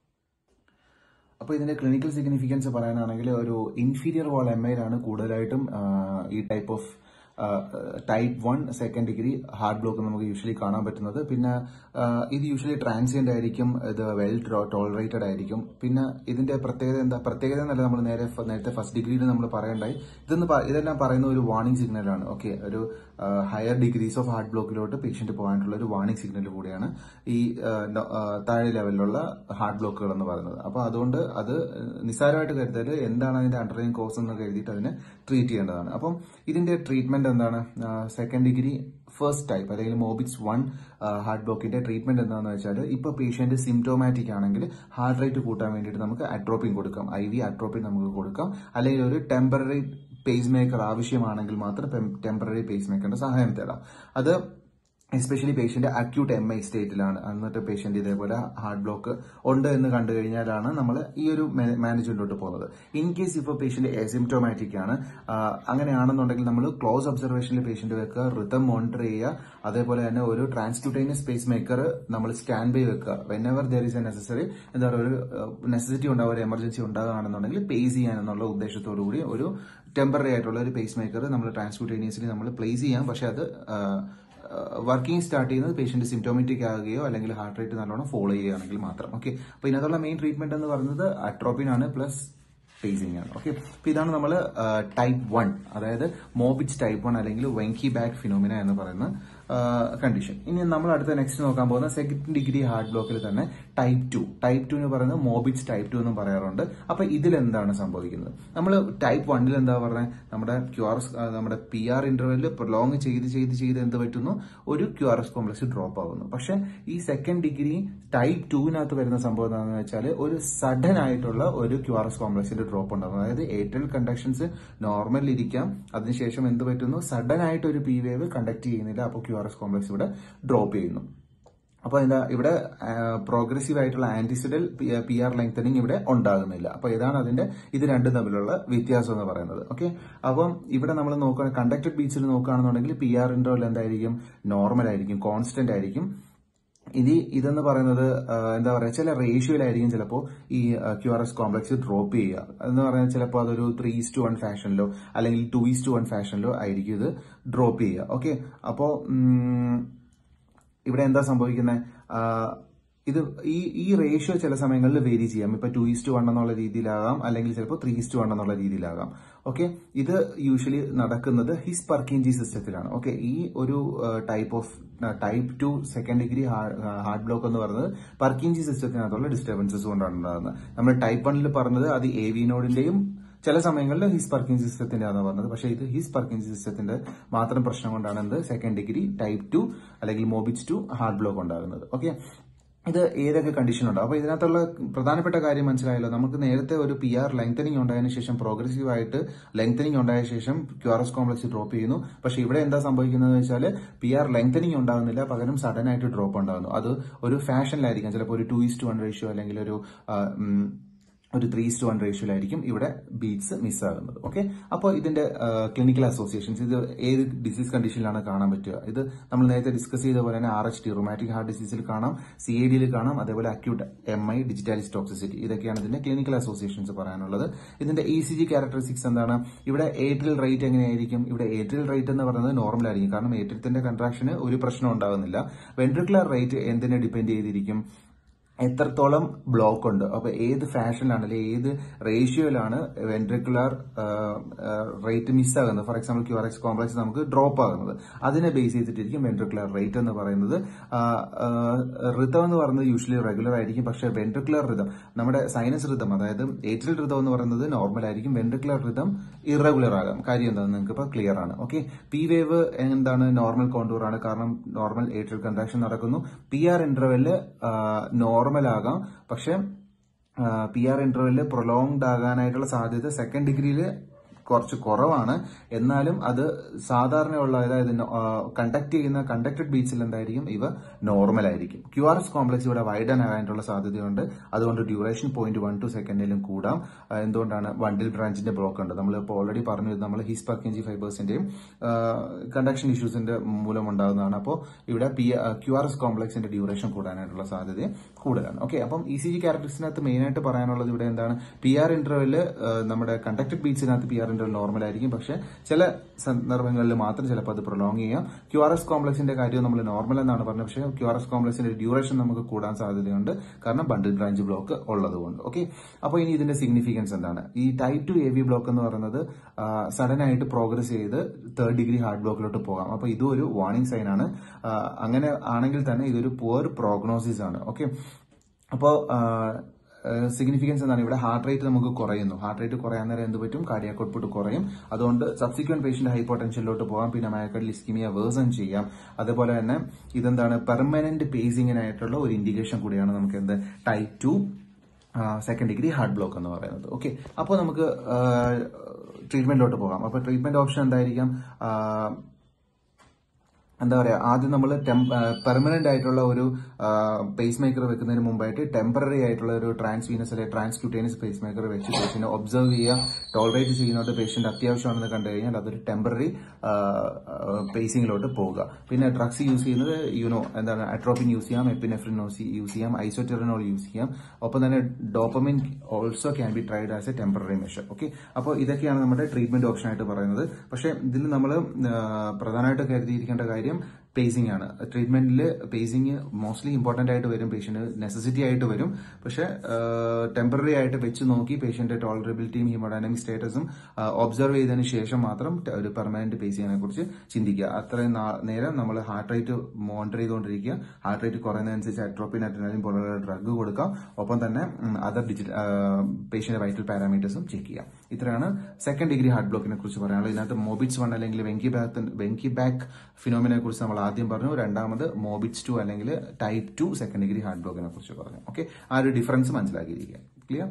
അപ്പോൾ ഇതിന്റെ ക്ലിനിക്കൽ സിഗ്നിഫിക്കൻസ് പറയാനാണെങ്കിൽ ഒരു ഇൻഫീരിയർ വാൾ എം ഐയിലാണ് കൂടുതലായിട്ടും ആ, ഈ type of type one second degree heart block നമുക്ക് യൂഷ്വലി കാണാൻ പറ്റുന്നത് പിന്നെ ആ, ഇത് യൂഷ്വലി ട്രാൻസിയന്റ് ആയിരിക്കും ഇത് വെൽ ടോളറേറ്റഡ് ആയിരിക്കും പിന്നെ ഇതിന്റെ പ്രത്യേകത എന്താ പ്രത്യേകത എന്നല്ല നമ്മൾ നേരെ ഫ- നേരത്തെ ഫസ്റ്റ് ഡിഗ്രിയിൽ നമ്മൾ പറയണ്ടായി ഇതെന്ന് പ- ഇതെല്ലാം പറയുന്ന ഒരു വാർണിംഗ് സിഗ്നലാണ് ഓക്കെ ഒരു ഹയർ ഡിഗ്രീസ് ഓഫ് ഹാർട്ട് ബ്ലോക്കിലോട്ട് പേഷ്യന്റ് പോകാനുള്ള ഒരു വാർണിംഗ് സിഗ്നൽ കൂടിയാണ് ഈ ആ, നോ- ആ, താഴെ ലെവലിലുള്ള ഹാർട്ട് ബ്ലോക്കുകൾ എന്ന് പറയുന്നത് അപ്പോൾ അതുകൊണ്ട് അത് നിസ്സാരമായിട്ട് കരുതൽ എന്താണ് അതിന്റെ അണ്ടർലൈൻ കോസ് എന്ന് കരുതിയിട്ട് അതിനെ ട്രീറ്റ് ചെയ്യേണ്ടതാണ് അപ്പം ഇതിന്റെ ട്രീറ്റ്മെന്റ് എന്താണ് സെക്കൻഡ് ഡിഗ്രി ഫസ്റ്റ് ടൈപ്പ് അല്ലെങ്കിൽ മോബിക്സ് വൺ ഹാർട്ട് ബ്ലോക്കിന്റെ ട്രീറ്റ്മെന്റ് എന്താണെന്ന് വെച്ചാൽ ഇപ്പൊ പേഷ്യന്റ് സിംറ്റോമാറ്റിക് ആണെങ്കിൽ ഹാർട്ട് റേറ്റ് കൂട്ടാൻ വേണ്ടിയിട്ട് നമുക്ക് അട്രോപ്പിൻ കൊടുക്കാം ഐ വി അട്രോപ്പിൻ നമുക്ക് കൊടുക്കാം അല്ലെങ്കിൽ ഒരു ടെമ്പററി പേസ് മേക്കർ ആവശ്യമാണെങ്കിൽ മാത്രം ടെമ്പററി പേസ് മേക്കറിന്റെ സഹായം തേടാം അത് especially patient acute M I സ്റ്റേറ്റിലാണ് എന്നിട്ട് പേഷ്യന്റ് ഇതേപോലെ ഹാർട്ട് ബ്ലോക്ക് ഉണ്ട് എന്ന് കണ്ടു കഴിഞ്ഞാലാണ് നമ്മൾ ഈ ഒരു മാനേജ്മെന്റിലോട്ട് പോകുന്നത് ഇൻ കേസ് ഇപ്പോൾ പേഷ്യന്റ് എസിംറ്റോമാറ്റിക് ആണ് ആ, അങ്ങനെയാണെന്നുണ്ടെങ്കിൽ നമ്മൾ ക്ലോസ് ഒബ്സർവേഷനിൽ പേഷ്യന്റ് വെക്കുക റിതം മോണിറ്റർ ചെയ്യുക അതേപോലെ തന്നെ ഒരു ട്രാൻസ്ക്യൂട്ടൈനസ് സ്പേസ് മേക്കർ നമ്മൾ സ്കാൻ ബൈ വെക്കുക whenever there is a necessary എന്താ പറയുക ഒരു നെസസിറ്റി ഉണ്ടാവുക ഒരു എമർജൻസി ഉണ്ടാകുകയാണെന്നുണ്ടെങ്കിൽ പേസ് ചെയ്യാൻ എന്നുള്ള ഉദ്ദേശത്തോടു കൂടി ഒരു ടെമ്പററി ആയിട്ടുള്ള ഒരു പേസ് മേക്കർ നമ്മൾ ട്രാൻസ്ക്യൂട്ടേനിയസ്ലി നമ്മൾ പ്ലേസ് ചെയ്യാം പക്ഷെ അത് ആ, വർക്കിംഗ് സ്റ്റാർട്ട് ചെയ്യുന്നത് പേഷ്യന്റ് സിംറ്റോമാറ്റിക് ആകുകയോ അല്ലെങ്കിൽ ഹാർട്ട് റേറ്റ് നല്ലോണം ഫോളോ ചെയ്യുകയാണെങ്കിൽ മാത്രം ഓക്കെ അപ്പൊ ഇതിനകത്തുള്ള മെയിൻ ട്രീറ്റ്മെന്റ് എന്ന് പറയുന്നത് അട്രോപ്പിൻ ആണ് പ്ലസ് പേസിംഗ് ആണ് ഓക്കെ അപ്പൊ ഇതാണ് നമ്മൾ ടൈപ്പ് വൺ അതായത് മോബിച്ച് ടൈപ്പ് വൺ അല്ലെങ്കിൽ വെങ്കി ബാക്ക് ഫിനോമിന എന്ന് പറയുന്ന കണ്ടീഷൻ ഇനി നമ്മൾ അടുത്ത നെക്സ്റ്റ് നോക്കാൻ പോകുന്ന സെക്കൻഡ് ഡിഗ്രി ഹാർട്ട് ബ്ലോക്കിൽ തന്നെ ടൈപ്പ് ടു ടൈപ്പ് ടു എന്ന് പറയുന്നത് മോബിച്ച് ടൈപ്പ് ടു എന്നും പറയാറുണ്ട് അപ്പൊ ഇതിൽ എന്താണ് സംഭവിക്കുന്നത് നമ്മൾ ടൈപ്പ് വണ്ണിൽ എന്താ പറഞ്ഞത് നമ്മുടെ ക്യു ആർ എസ് നമ്മുടെ പി ആർ ഇന്റർവെല്ലിൽ പ്രൊലോങ് ചെയ്ത് ചെയ്ത് ചെയ്ത് എന്ത് പറ്റുന്നു ഒരു Q R S complex drop ആവുന്നു പക്ഷെ ഈ സെക്കൻഡ് ഡിഗ്രി ടൈപ്പ് ടുവിനകത്ത് വരുന്ന സംഭവം എന്താണെന്ന് വെച്ചാൽ ഒരു സഡൻ ആയിട്ടുള്ള ഒരു ക്യു ആർ എസ് കോംപ്ലക്സിന്റെ ഡ്രോപ്പ് ഉണ്ടാകും അതായത് ഏറ്റൽ കണ്ടക്ഷൻസ് നോർമൽ ഇരിക്കാം അതിനുശേഷം എന്ത് പറ്റുന്നു സഡൻ ആയിട്ട് ഒരു പി വേവ് കണ്ടക്ട് ചെയ്യുന്നില്ല അപ്പോൾ ക്യു ആർ എസ് കോംപ്ലക്സ് ഇവിടെ ഡ്രോപ്പ് ചെയ്യുന്നു അപ്പോൾ എന്താ ഇവിടെ പ്രോഗ്രസീവ് ആയിട്ടുള്ള ആന്റിസിഡൽ പി ആർ ലെങ്തനിങ് ഇവിടെ ഉണ്ടാകുന്നില്ല അപ്പോൾ ഇതാണ് അതിന്റെ ഇത് രണ്ടും തമ്മിലുള്ള വ്യത്യാസം എന്ന് പറയുന്നത് ഓക്കെ അപ്പം ഇവിടെ നമ്മൾ നോക്കുക കണ്ടക്റ്റഡ് ബീച്ചിൽ നോക്കുകയാണെന്നുണ്ടെങ്കിൽ പി ആർ ഇന്റർവൽ എന്തായിരിക്കും നോർമൽ ആയിരിക്കും കോൺസ്റ്റന്റ് ആയിരിക്കും ഇത് ഇതെന്ന് പറയുന്നത് ആ, എന്താ പറയുക ചില റേഷ്യോയിലായിരിക്കും ചിലപ്പോൾ ഈ Q R S complex drop ചെയ്യുക എന്ന് പറഞ്ഞാൽ ചിലപ്പോൾ അതൊരു ത്രീ ഈസ് ടു വൺ ഫാഷനിലോ അല്ലെങ്കിൽ ടു ഈസ് ടു വൺ ഫാഷനിലോ ആയിരിക്കും ഇത് ഡ്രോപ്പ് ചെയ്യുക ഓക്കെ അപ്പോൾ ഇവിടെ എന്താ സംഭവിക്കുന്നത് ഇത് ഈ ഈ റേഷ്യോ ചില സമയങ്ങളിൽ വേരി ചെയ്യാം ഇപ്പൊ ടു ഈസ്റ്റ് വൺ എന്നുള്ള രീതിയിലാകാം അല്ലെങ്കിൽ ചിലപ്പോൾ ത്രീ ഈസ്റ്റ് വൺ എന്നുള്ള രീതിയിലാകാം ഓക്കെ ഇത് യൂഷ്വലി നടക്കുന്നത് ഹിസ് പർക്കിൻജി സിസ്റ്റത്തിലാണ് ഓക്കെ ഈ ഒരു type of type two second degree heart block എന്ന് പറയുന്നത് പർക്കിൻജി സിസ്റ്റത്തിനകത്തുള്ള ഡിസ്റ്റർബൻസസ് കൊണ്ടാണ് ഉണ്ടാകുന്നത് നമ്മൾ ടൈപ്പ് വണ്ണിൽ പറഞ്ഞത് അത് എ വി നോഡിന്റെയും ചില സമയങ്ങളിൽ ഹിസ് പർക്കിംഗ് സിസ്റ്റത്തിന്റെ ആണ് പറഞ്ഞത് പക്ഷേ ഇത് ഹിസ് പർക്കിംഗ് സിസ്റ്റത്തിന്റെ മാത്രം പ്രശ്നം കൊണ്ടാണ് എന്ത് സെക്കൻഡ് ഡിഗ്രി ടൈപ്പ് ടു അല്ലെങ്കിൽ മോബിച്ച് ടു ഹാർട്ട് ബ്ലോക്ക് ഉണ്ടാകുന്നത് ഓക്കെ ഇത് ഏതൊക്കെ കണ്ടീഷൻ ഉണ്ട് അപ്പൊ ഇതിനകത്തുള്ള പ്രധാനപ്പെട്ട കാര്യം മനസ്സിലായല്ലോ നമുക്ക് നേരത്തെ ഒരു പി ആർ ലെങ്തനിങ് ഉണ്ടായതിനു ശേഷം പ്രോഗ്രസീവ് ആയിട്ട് ലെങ്തനിങ് ഉണ്ടായ ശേഷം Q R S complex drop ചെയ്യുന്നു പക്ഷെ ഇവിടെ എന്താ സംഭവിക്കുന്നത് വെച്ചാൽ പി ആർ ലെങ്തനിങ് ഉണ്ടാകുന്നില്ല പകരം സഡൻ ആയിട്ട് ഡ്രോപ്പ് ഉണ്ടാകുന്നു അത് ഒരു ഫാഷനിലായിരിക്കാം ചിലപ്പോൾ ഒരു two is to one ratio അല്ലെങ്കിൽ ഒരു ആ, ഉം, ഒരു ത്രീ ടു വൺ റേഷ്യോയിലായിരിക്കും ഇവിടെ ബീറ്റ്സ് മിസ്സാകുന്നത് ഓക്കെ അപ്പോൾ ഇതിന്റെ ക്ലിനിക്കൽ അസോസിയേഷൻസ് ഇത് ഏത് ഡിസീസ് കണ്ടീഷനിലാണ് കാണാൻ പറ്റുക ഇത് നമ്മൾ നേരത്തെ ഡിസ്കസ് ചെയ്ത പോലെ തന്നെ R H T rheumatic heart ഡിസീസിൽ കാണാം സി എ ഡിയിൽ കാണാം അതേപോലെ acute M I digitalis toxicity ഇതൊക്കെയാണ് ഇതിന്റെ ക്ലിനിക്കൽ അസോസിയേഷൻസ് പറയാനുള്ളത് ഇതിന്റെ ഇ സി ജി ക്യാരക്ടറിസ്റ്റിക്സ് എന്താണ് ഇവിടെ ഏറ്റിൽ റേറ്റ് എങ്ങനെയായിരിക്കും ഇവിടെ ഏറ്റിൽ റേറ്റ് എന്ന് പറയുന്നത് നോർമൽ ആയിരിക്കും കാരണം ഏറ്റിലത്തിന്റെ കൺട്രാക്ഷന് ഒരു പ്രശ്നം ഉണ്ടാകുന്നില്ല വെൻട്രിക്കുലർ റേറ്റ് എന്തിനെ ഡിപ്പെൻഡ് ചെയ്തിരിക്കും എത്രത്തോളം ബ്ലോക്ക് ഉണ്ട് അപ്പൊ ഏത് ഫാഷനിലാണ് അല്ലെങ്കിൽ ഏത് റേഷ്യോയിലാണ് വെൻട്രിക്കുലർ റേറ്റ് മിസ്സാകുന്നത് for example Q R X complex നമുക്ക് ഡ്രോപ്പ് ആകുന്നത് അതിനെ ബേസ് ചെയ്തിട്ടിരിക്കും വെൻട്രിക്കുലർ റേറ്റ് എന്ന് പറയുന്നത് ഋതം എന്ന് പറയുന്നത് യൂഷ്വലി റെഗുലർ ആയിരിക്കും പക്ഷേ വെൻട്രിക്കുലർ ഋതം നമ്മുടെ സൈനസ് ഋതം അതായത് ഏറ്റിൽ ഋതം എന്ന് പറയുന്നത് നോർമൽ ആയിരിക്കും വെൻട്രിക്കുലർ ഋതം ഇറഗുലർ ആകാം കാര്യം എന്താണെന്ന് നിങ്ങൾക്ക് ഇപ്പോൾ ക്ലിയർ ആണ് ഓക്കെ പി വേവ് എന്താണ് നോർമൽ കോണ്ടൂർ ആണ് കാരണം നോർമൽ ഏറ്റിൽ കൺട്രാക്ഷൻ നടക്കുന്നു പി ആർ ഇന്റർവെല് നോർമൽ ആകാം പക്ഷെ പി ആർ ഇന്റർവെല് പ്രൊലോങ്ഡ് ആകാനായിട്ടുള്ള സാധ്യത സെക്കൻഡ് ഡിഗ്രിയിൽ കുറച്ച് കുറവാണ് എന്നാലും അത് സാധാരണയുള്ള അതായത് കണ്ടക്ട് ചെയ്യുന്ന കണ്ടക്റ്റഡ് ബീച്ചിൽ എന്തായിരിക്കും ഇവ നോർമൽ ആയിരിക്കും ക്യു ആർ എസ് കോംപ്ലക്സ് ഇവിടെ വൈഡൻ ആകാനായിട്ടുള്ള സാധ്യതയുണ്ട് അതുകൊണ്ട് ഡ്യൂറേഷൻ പോയിന്റ് വൺ ടു സെക്കൻഡിലും കൂടാം ആ, എന്തുകൊണ്ടാണ് വണ്ടിൽ ബ്രാഞ്ചിന്റെ ബ്ലോക്ക് ഉണ്ട് നമ്മൾ ഇപ്പോൾ ഓൾറെഡി പറഞ്ഞു നമ്മൾ ഹിസ് പർക്കിൻജി ഫൈബേഴ്സിന്റെയും കണ്ടക്ഷൻ ഇഷ്യൂസിന്റെ മൂലം ഉണ്ടാകുന്നതാണ് അപ്പോൾ ഇവിടെ പി ക്യു ആർ എസ് കോംപ്ലക്സിന്റെ ഡ്യൂറേഷൻ കൂടാനായിട്ടുള്ള സാധ്യത കൂടുതലാണ് ഓക്കെ അപ്പം ഇ സി ജി ക്യാരക്ടറിസ്റ്റിനകത്ത് മെയിൻ ആയിട്ട് പറയാനുള്ളത് ഇവിടെ എന്താണ് പി ആർ ഇന്റർവെല് നമ്മുടെ കണ്ടക്റ്റഡ് ബീച്ചിനകത്ത് പി ആർ ഇന്റർവെൽ നോർമൽ ആയിരിക്കും പക്ഷെ ചില സന്ദർഭങ്ങളിൽ മാത്രം ചിലപ്പോൾ അത് പ്രൊലോങ് ചെയ്യാം ക്യു ആർ എസ് കോംപ്ലക്സിന്റെ കാര്യം നമ്മൾ നോർമൽ എന്നാണ് പറഞ്ഞത് പക്ഷേ ക്യു ആർ എസ് കോംപ്ലക്സിന്റെ ഡ്യൂറേഷൻ നമുക്ക് കൂടാൻ സാധ്യതയുണ്ട് കാരണം ബണ്ടിൽ ബ്രാഞ്ച് ബ്ലോക്ക് ഉള്ളതുകൊണ്ട് ഓക്കെ അപ്പോൾ ഇനി ഇതിന്റെ സിഗ്നിഫിക്കൻസ് എന്താണ് ഈ type two A V block എന്ന് പറയുന്നത് സഡൻ ആയിട്ട് പ്രോഗ്രസ് ചെയ്ത് തേർഡ് ഡിഗ്രി ഹാർട്ട് ബ്ലോക്കിലോട്ട് പോകാം അപ്പോൾ ഇതും ഒരു വാർണിംഗ് സൈൻ ആണ് ആ, അങ്ങനെ ആണെങ്കിൽ തന്നെ ഇതൊരു പുവർ പ്രോഗ്നോസിസ് ആണ് ഓക്കെ അപ്പോൾ സിഗ്നിഫിക്കൻസ് എന്താണ് ഇവിടെ ഹാർട്ട് റേറ്റ് നമുക്ക് കുറയുന്നു ഹാർട്ട് റേറ്റ് കുറയാൻ നേരം എന്ത് പറ്റും കാർഡിയാക് ഔട്ട്പുട്ട് കുറയും അതുകൊണ്ട് സബ്സിക്വന്റ് പേഷ്യന്റ് ഹൈപ്പോട്ടൻഷ്യലിലോട്ട് പോകാം പിന്നെ മയക്കഡിൽ ഇസ്കിമിയ വേഴ്സൺ ചെയ്യാം അതുപോലെ തന്നെ ഇതെന്താണ് പെർമനന്റ് പേസിങ്ങിനായിട്ടുള്ള ഒരു ഇൻഡിക്കേഷൻ കൂടിയാണ് നമുക്ക് എന്ത് type two second degree heart block എന്ന് പറയുന്നത് ഓക്കെ അപ്പോൾ നമുക്ക് ട്രീറ്റ്മെന്റിലോട്ട് പോകാം അപ്പോൾ ട്രീറ്റ്മെന്റ് ഓപ്ഷൻ എന്തായിരിക്കാം ആ, എന്താ പറയാ ആദ്യം നമ്മൾ പെർമനന്റ് ആയിട്ടുള്ള ഒരു പേസ് മേക്കർ വെക്കുന്നതിന് മുമ്പായിട്ട് ടെമ്പററി ആയിട്ടുള്ള ഒരു ട്രാൻസ്വീനസ് അല്ലെങ്കിൽ ട്രാൻസ്ക്യൂട്ടേനിയസ് പേസ് മേക്കർ വെച്ച് പേഷ്യന്റ് ഒബ്സർവ് ചെയ്യുക ടോളറേറ്റ് ചെയ്യുന്നത് പേഷ്യന്റ് അത്യാവശ്യമാണെന്ന് കണ്ടു കഴിഞ്ഞാൽ അതൊരു ടെമ്പററി പേസിംഗിലോട്ട് പോവുക പിന്നെ ഡ്രഗ്സ് യൂസ് ചെയ്യുന്നത് യുനോ എന്താണ് അട്രോപ്പിൻ യൂസ് ചെയ്യാം എപ്പിനെഫ്രിൻ യൂസ് ചെയ്യാം ഐസോറ്റെറിനോൾ യൂസ് ചെയ്യാം ഒപ്പം തന്നെ dopamine also can be tried as a temporary measure okay അപ്പോൾ ഇതൊക്കെയാണ് നമ്മുടെ ട്രീറ്റ്മെന്റ് ഓപ്ഷൻ ആയിട്ട് പറയുന്നത് പക്ഷേ ഇതിൽ നമ്മൾ പ്രധാനമായിട്ട് കരുതിയിരിക്കേണ്ട കാര്യം പേസിംഗ് ആണ് ട്രീറ്റ്മെന്റിൽ പേസിംഗ് മോസ്റ്റ്ലി ഇമ്പോർട്ടന്റ് ആയിട്ട് വരും പേഷ്യന്റ് നെസസിറ്റി ആയിട്ട് വരും പക്ഷെ ടെമ്പററി ആയിട്ട് വെച്ച് നോക്കി പേഷ്യന്റ് ടോളറബിലിറ്റിയും ഹീമോഡൈനാമിക് സ്റ്റേറ്റസും ഒബ്സർവ് ചെയ്തതിന് ശേഷം മാത്രം ത- ഒരു പെർമനന്റ് പേസിങ്ങിനെ കുറിച്ച് ചിന്തിക്കുക അത്രയും നാ- നേരം നമ്മൾ ഹാർട്ട് റേറ്റ് മോണിറ്റർ ചെയ്തുകൊണ്ടിരിക്കുക ഹാർട്ട് റേറ്റ് കുറയുന്നതനുസരിച്ച് അട്രോപ്പിൻ അഡ്രിനാലിൻ പോലുള്ള ഡ്രഗ് കൊടുക്കാം ഒപ്പം തന്നെ അതർ ഡിജിറ്റൽ പേഷ്യന്റ് വൈറ്റൽ പാരാമീറ്റേഴ്സും ചെക്ക് ചെയ്യാം ഇത്രയാണ് സെക്കൻഡ് ഡിഗ്രി ഹാർട്ട് ബ്ലോക്കിനെ കുറിച്ച് പറയാനുള്ളത് ഇതിനകത്ത് മോബിറ്റ്സ് വൺ അല്ലെങ്കിൽ വെങ്കി ബാക്ക് വെങ്കി ബാക്ക് ഫിനോമിനെ കുറിച്ച് നമ്മൾ ആദ്യം പറഞ്ഞു രണ്ടാമത് മോബിറ്റ്സ് ടു അല്ലെങ്കിൽ type two second degree heart ബ്ലോക്കിനെ കുറിച്ച് പറഞ്ഞു ഓക്കെ ആ ഒരു ഡിഫറൻസ് മനസ്സിലാക്കിയിരിക്കുക ക്ലിയർ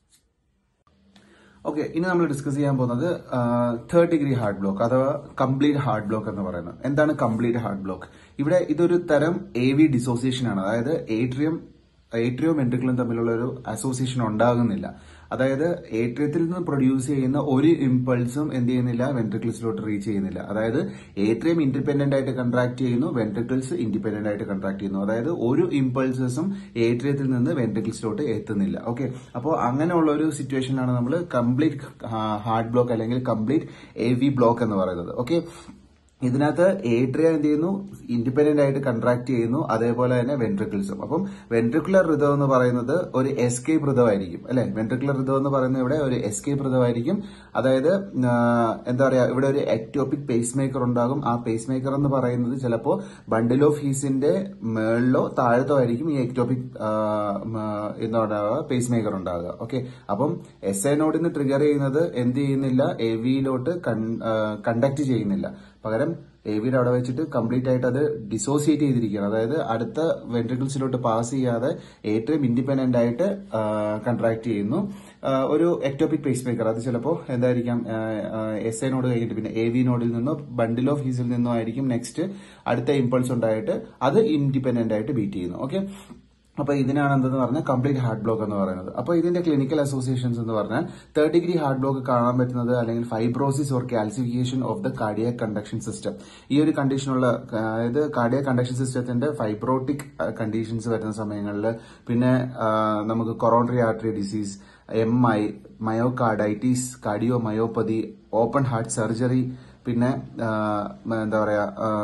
ഓക്കെ ഇനി നമ്മൾ ഡിസ്കസ് ചെയ്യാൻ പോകുന്നത് തേർഡ് ഡിഗ്രി ഹാർട്ട് ബ്ലോക്ക് അഥവാ കംപ്ലീറ്റ് ഹാർട്ട് ബ്ലോക്ക് എന്ന് പറയുന്നത് എന്താണ് കംപ്ലീറ്റ് ഹാർട്ട് ബ്ലോക്ക് ഇവിടെ ഇതൊരു തരം എ വി ഡിസോസിയേഷൻ ആണ് അതായത് ഏട്രിയം ഏട്രിയോ വെൻട്രിക്കിളും തമ്മിലുള്ള ഒരു അസോസിയേഷൻ ഉണ്ടാകുന്നില്ല അതായത് ഏട്രിയത്തിൽ നിന്ന് പ്രൊഡ്യൂസ് ചെയ്യുന്ന ഒരു ഇമ്പൾസും എന്ത് ചെയ്യുന്നില്ല വെൻട്രിക്കിൾസിലോട്ട് റീച്ച് ചെയ്യുന്നില്ല അതായത് ഏട്രിയം ഇൻഡിപെൻഡന്റ് ആയിട്ട് കൺട്രാക്ട് ചെയ്യുന്നു വെൻട്രിക്കിൾസ് ഇൻഡിപെൻഡന്റ് ആയിട്ട് കൺട്രാക്ട് ചെയ്യുന്നു അതായത് ഒരു ഇമ്പൾസസും ഏട്രിയത്തിൽ നിന്ന് വെൻട്രിക്കിൾസിലോട്ട് എത്തുന്നില്ല ഓക്കെ അപ്പോൾ അങ്ങനെയുള്ള ഒരു സിറ്റുവേഷനിലാണ് നമ്മൾ കംപ്ലീറ്റ് ഹാർട്ട് ബ്ലോക്ക് അല്ലെങ്കിൽ കംപ്ലീറ്റ് എ വി ബ്ലോക്ക് എന്ന് പറയുന്നത് ഓക്കെ ഇതിനകത്ത് ഏട്രിയ എന്ത് ചെയ്യുന്നു ഇൻഡിപെൻഡന്റ് ആയിട്ട് കൺട്രാക്ട് ചെയ്യുന്നു അതേപോലെ തന്നെ വെൻട്രിക്കിൾസും അപ്പം വെൻട്രിക്കുലർ ഋതം എന്ന് പറയുന്നത് ഒരു എസ്കേപ്പ് ഋതമായിരിക്കും അല്ലെ വെൻട്രിക്കുലർ ഋതം എന്ന് പറയുന്നത് ഇവിടെ ഒരു എസ്കേപ്പ് ഋതമായിരിക്കും അതായത് ആ, എന്താ പറയാ ഇവിടെ ഒരു എക്ടോപിക് പേസ് മേക്കർ ഉണ്ടാകും ആ പേസ് മേക്കർ എന്ന് പറയുന്നത് ചിലപ്പോൾ ബണ്ടിൽ ഓഫ് ഹീസിന്റെ മേളിലോ താഴത്തോ ആയിരിക്കും ഈ എക്ടോപിക് എന്താ ഉണ്ടാവുക പേസ് മേക്കർ ഉണ്ടാകുക ഓക്കെ അപ്പം എസ് ഐ നോഡിന് ട്രിഗർ ചെയ്യുന്നത് എന്ത് ചെയ്യുന്നില്ല എ വിയിലോട്ട് കണ്ടക്ട് ചെയ്യുന്നില്ല പകരം എ വിയുടെ അവിടെ വെച്ചിട്ട് കംപ്ലീറ്റ് ആയിട്ട് അത് ഡിസോസിയേറ്റ് ചെയ്തിരിക്കുകയാണ് അതായത് അടുത്ത വെൻട്രിക്കിൾസിലോട്ട് പാസ് ചെയ്യാതെ ഏറ്റവും ഇൻഡിപെൻഡന്റ് ആയിട്ട് കൺട്രാക്ട് ചെയ്യുന്നു ആ, ഒരു എക്ടോപിക് പേസ് മേക്കർ അത് ചിലപ്പോൾ എന്തായിരിക്കാം എസ് ഐ നോഡ് കഴിഞ്ഞിട്ട് പിന്നെ എ വി നോഡിൽ നിന്നോ ബണ്ടിൽ ഓഫ് ഹീസിൽ നിന്നോ ആയിരിക്കും നെക്സ്റ്റ് അടുത്ത ഇമ്പൾസ് ഉണ്ടായിട്ട് അത് ഇൻഡിപെൻഡന്റ് ആയിട്ട് ബീറ്റ് ചെയ്യുന്നു ഓക്കെ അപ്പൊ ഇതിനാണ് എന്തെന്ന് പറഞ്ഞാൽ കംപ്ലീറ്റ് ഹാർട്ട് ബ്ലോക്ക് എന്ന് പറയുന്നത് അപ്പൊ ഇതിന്റെ ക്ലിനിക്കൽ അസോസിയേഷൻസ് എന്ന് പറഞ്ഞാൽ തേർഡ് ഡിഗ്രി ഹാർട്ട് ബ്ലോക്ക് കാണാൻ പറ്റുന്നത് അല്ലെങ്കിൽ fibrosis or calcification of the cardiac conduction system ഈ ഒരു കണ്ടീഷനുള്ള അതായത് കാർഡിയക് കണ്ടക്ഷൻ സിസ്റ്റത്തിന്റെ ഫൈബ്രോട്ടിക് കണ്ടീഷൻസ് വരുന്ന സമയങ്ങളിൽ പിന്നെ ആ, നമുക്ക് coronary artery disease M I myocarditis cardiomyopathy open heart surgery പിന്നെ ആ, എന്താ പറയാ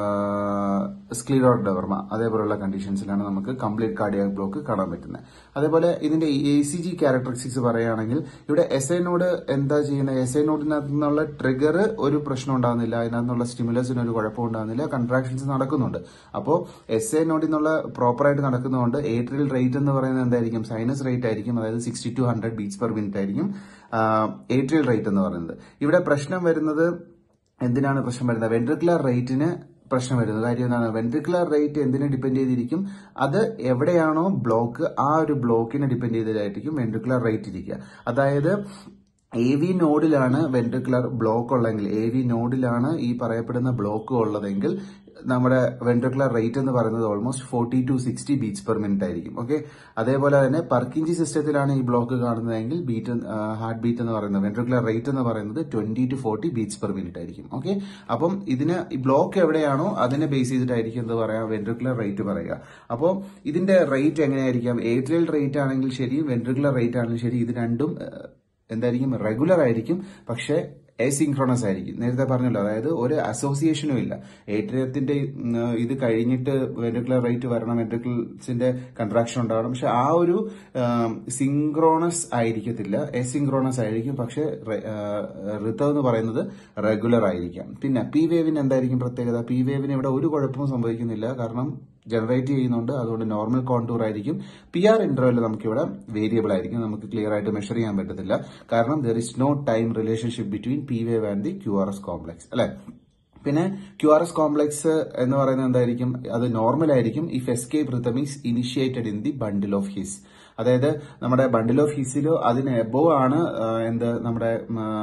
സ്ക്ലീറോഡ് ഡെവർമ അതേപോലുള്ള കണ്ടീഷൻസിലാണ് നമുക്ക് കംപ്ലീറ്റ് കാർഡിയാക് ബ്ലോക്ക് കാണാൻ പറ്റുന്നത് അതേപോലെ ഇതിന്റെ എ സി ജി ക്യാരക്ടറിസ്റ്റിക്സ് പറയുകയാണെങ്കിൽ ഇവിടെ എസ് ഐ നോഡ് എന്താ ചെയ്യുന്നത് എസ് ഐ നോഡിനകത്ത് നിന്നുള്ള ട്രിഗർ ഒരു പ്രശ്നം ഉണ്ടാകുന്നില്ല അതിനകത്തുനിന്നുള്ള സ്റ്റിമുലസിന് ഒരു കുഴപ്പം ഉണ്ടാകുന്നില്ല കൺട്രാക്ഷൻസ് നടക്കുന്നുണ്ട് അപ്പോൾ എസ് ഐ നോഡിൽ നിന്നുള്ള പ്രോപ്പറായിട്ട് നടക്കുന്നതുകൊണ്ട് ഏട്രിയൽ റേറ്റ് എന്ന് പറയുന്നത് എന്തായിരിക്കും സൈനസ് റേറ്റ് ആയിരിക്കും അതായത് sixty to hundred beats per minute ആയിരിക്കും ഏട്രിയൽ റേറ്റ് എന്ന് പറയുന്നത് ഇവിടെ പ്രശ്നം വരുന്നത് എന്തിനാണ് പ്രശ്നം വരുന്നത് വെൻട്രിക്കുലർ റേറ്റിന് പ്രശ്നം വരുന്നത് കാര്യം എന്താണ് വെൻട്രിക്കുലർ റേറ്റ് എന്തിനെ ഡിപ്പെൻഡ് ചെയ്തിരിക്കും അത് എവിടെയാണോ ബ്ലോക്ക് ആ ഒരു ബ്ലോക്കിനെ ഡിപ്പെൻഡ് ചെയ്തതായിരിക്കും വെൻട്രിക്കുലർ റേറ്റ് ഇരിക്കുക അതായത് എ വി നോഡിലാണ് വെൻട്രിക്കുലർ ബ്ലോക്ക് ഉള്ളതെങ്കിൽ എ വി നോഡിലാണ് ഈ പറയപ്പെടുന്ന ബ്ലോക്ക് ഉള്ളതെങ്കിൽ നമ്മുടെ വെൻട്രിക്കുലർ റേറ്റ് എന്ന് പറയുന്നത് almost forty to sixty beats per minute ആയിരിക്കും ഓക്കെ അതേപോലെ തന്നെ പർക്കിഞ്ചി സിസ്റ്റത്തിലാണ് ഈ ബ്ലോക്ക് കാണുന്നതെങ്കിൽ ബീറ്റ് ഹാർട്ട് ബീറ്റ് എന്ന് പറയുന്നത് വെൻട്രിക്കുലർ റേറ്റ് എന്ന് പറയുന്നത് twenty to forty beats per minute ആയിരിക്കും ഓക്കെ അപ്പം ഇതിന് ഈ ബ്ലോക്ക് എവിടെയാണോ അതിനെ ബേസ് ചെയ്തിട്ടായിരിക്കും എന്ത് പറയാ വെൻട്രിക്കുലർ റേറ്റ് പറയുക അപ്പോൾ ഇതിന്റെ റേറ്റ് എങ്ങനെയായിരിക്കാം ഏട്രിയൽ റേറ്റ് ആണെങ്കിൽ ശരി വെൻട്രിക്കുലർ റേറ്റ് ആണെങ്കിലും ശരി ഇത് രണ്ടും ഏഹ്, എന്തായിരിക്കും റെഗുലർ ആയിരിക്കും പക്ഷേ എസിൻക്രോണസ് ആയിരിക്കും നേരത്തെ പറഞ്ഞല്ലോ അതായത് ഒരു അസോസിയേഷനും ഇല്ല ഏട്രിയത്തിന്റെ ഉം, ഇത് കഴിഞ്ഞിട്ട് വെൻട്രിക്കുലർ റേറ്റ് വരണം വെൻട്രിക്കിൾസിന്റെ കൺട്രാക്ഷൻ ഉണ്ടാവണം പക്ഷെ ആ ഒരു സിങ്ക്രോണസ് ആയിരിക്കത്തില്ല എസിൻക്രോണസ് ആയിരിക്കും പക്ഷെ ഋതം എന്ന് പറയുന്നത് റെഗുലർ ആയിരിക്കാം പിന്നെ പി വേവിന് എന്തായിരിക്കും പ്രത്യേകത പി വേവിന് ഇവിടെ ഒരു കുഴപ്പവും സംഭവിക്കുന്നില്ല കാരണം ജനറേറ്റ് ചെയ്യുന്നുണ്ട് അതുകൊണ്ട് നോർമൽ കോണ്ടൂർ ആയിരിക്കും പി ആർ ഇന്റർവെൽ നമുക്കിവിടെ വേരിയബിൾ ആയിരിക്കും നമുക്ക് ക്ലിയർ ആയിട്ട് മെഷർ ചെയ്യാൻ പറ്റത്തില്ല കാരണം there is no time relationship between P wave and the Q R S complex അല്ലെ പിന്നെ ക്യു ആർ എസ് കോംപ്ലക്സ് എന്ന് പറയുന്നത് എന്തായിരിക്കും അത് നോർമൽ ആയിരിക്കും if escape rhythm is initiated in the bundle of His അതായത് നമ്മുടെ ബണ്ടിൽ ഓഫ് ഹിസിലോ അതിന് എബോ ആണ് ആ, എന്ത് നമ്മുടെ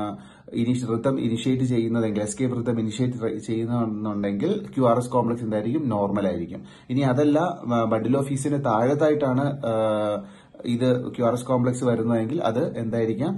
റിത്തം ഇനിഷ്യേറ്റ് ചെയ്യുന്നതെങ്കിൽ എസ്കേപ്പ് റിത്തം ഇനിഷ്യേറ്റ് ചെയ്യുന്നുണ്ടെങ്കിൽ ക്യു ആർ എസ് കോംപ്ലക്സ് എന്തായിരിക്കും നോർമൽ ആയിരിക്കും ഇനി അതല്ല ബണ്ടിൽ ഓഫീസിന് താഴത്തായിട്ടാണ് ആ, ഇത് ക്യു ആർ എസ് കോംപ്ലക്സ് വരുന്നതെങ്കിൽ അത് എന്തായിരിക്കാം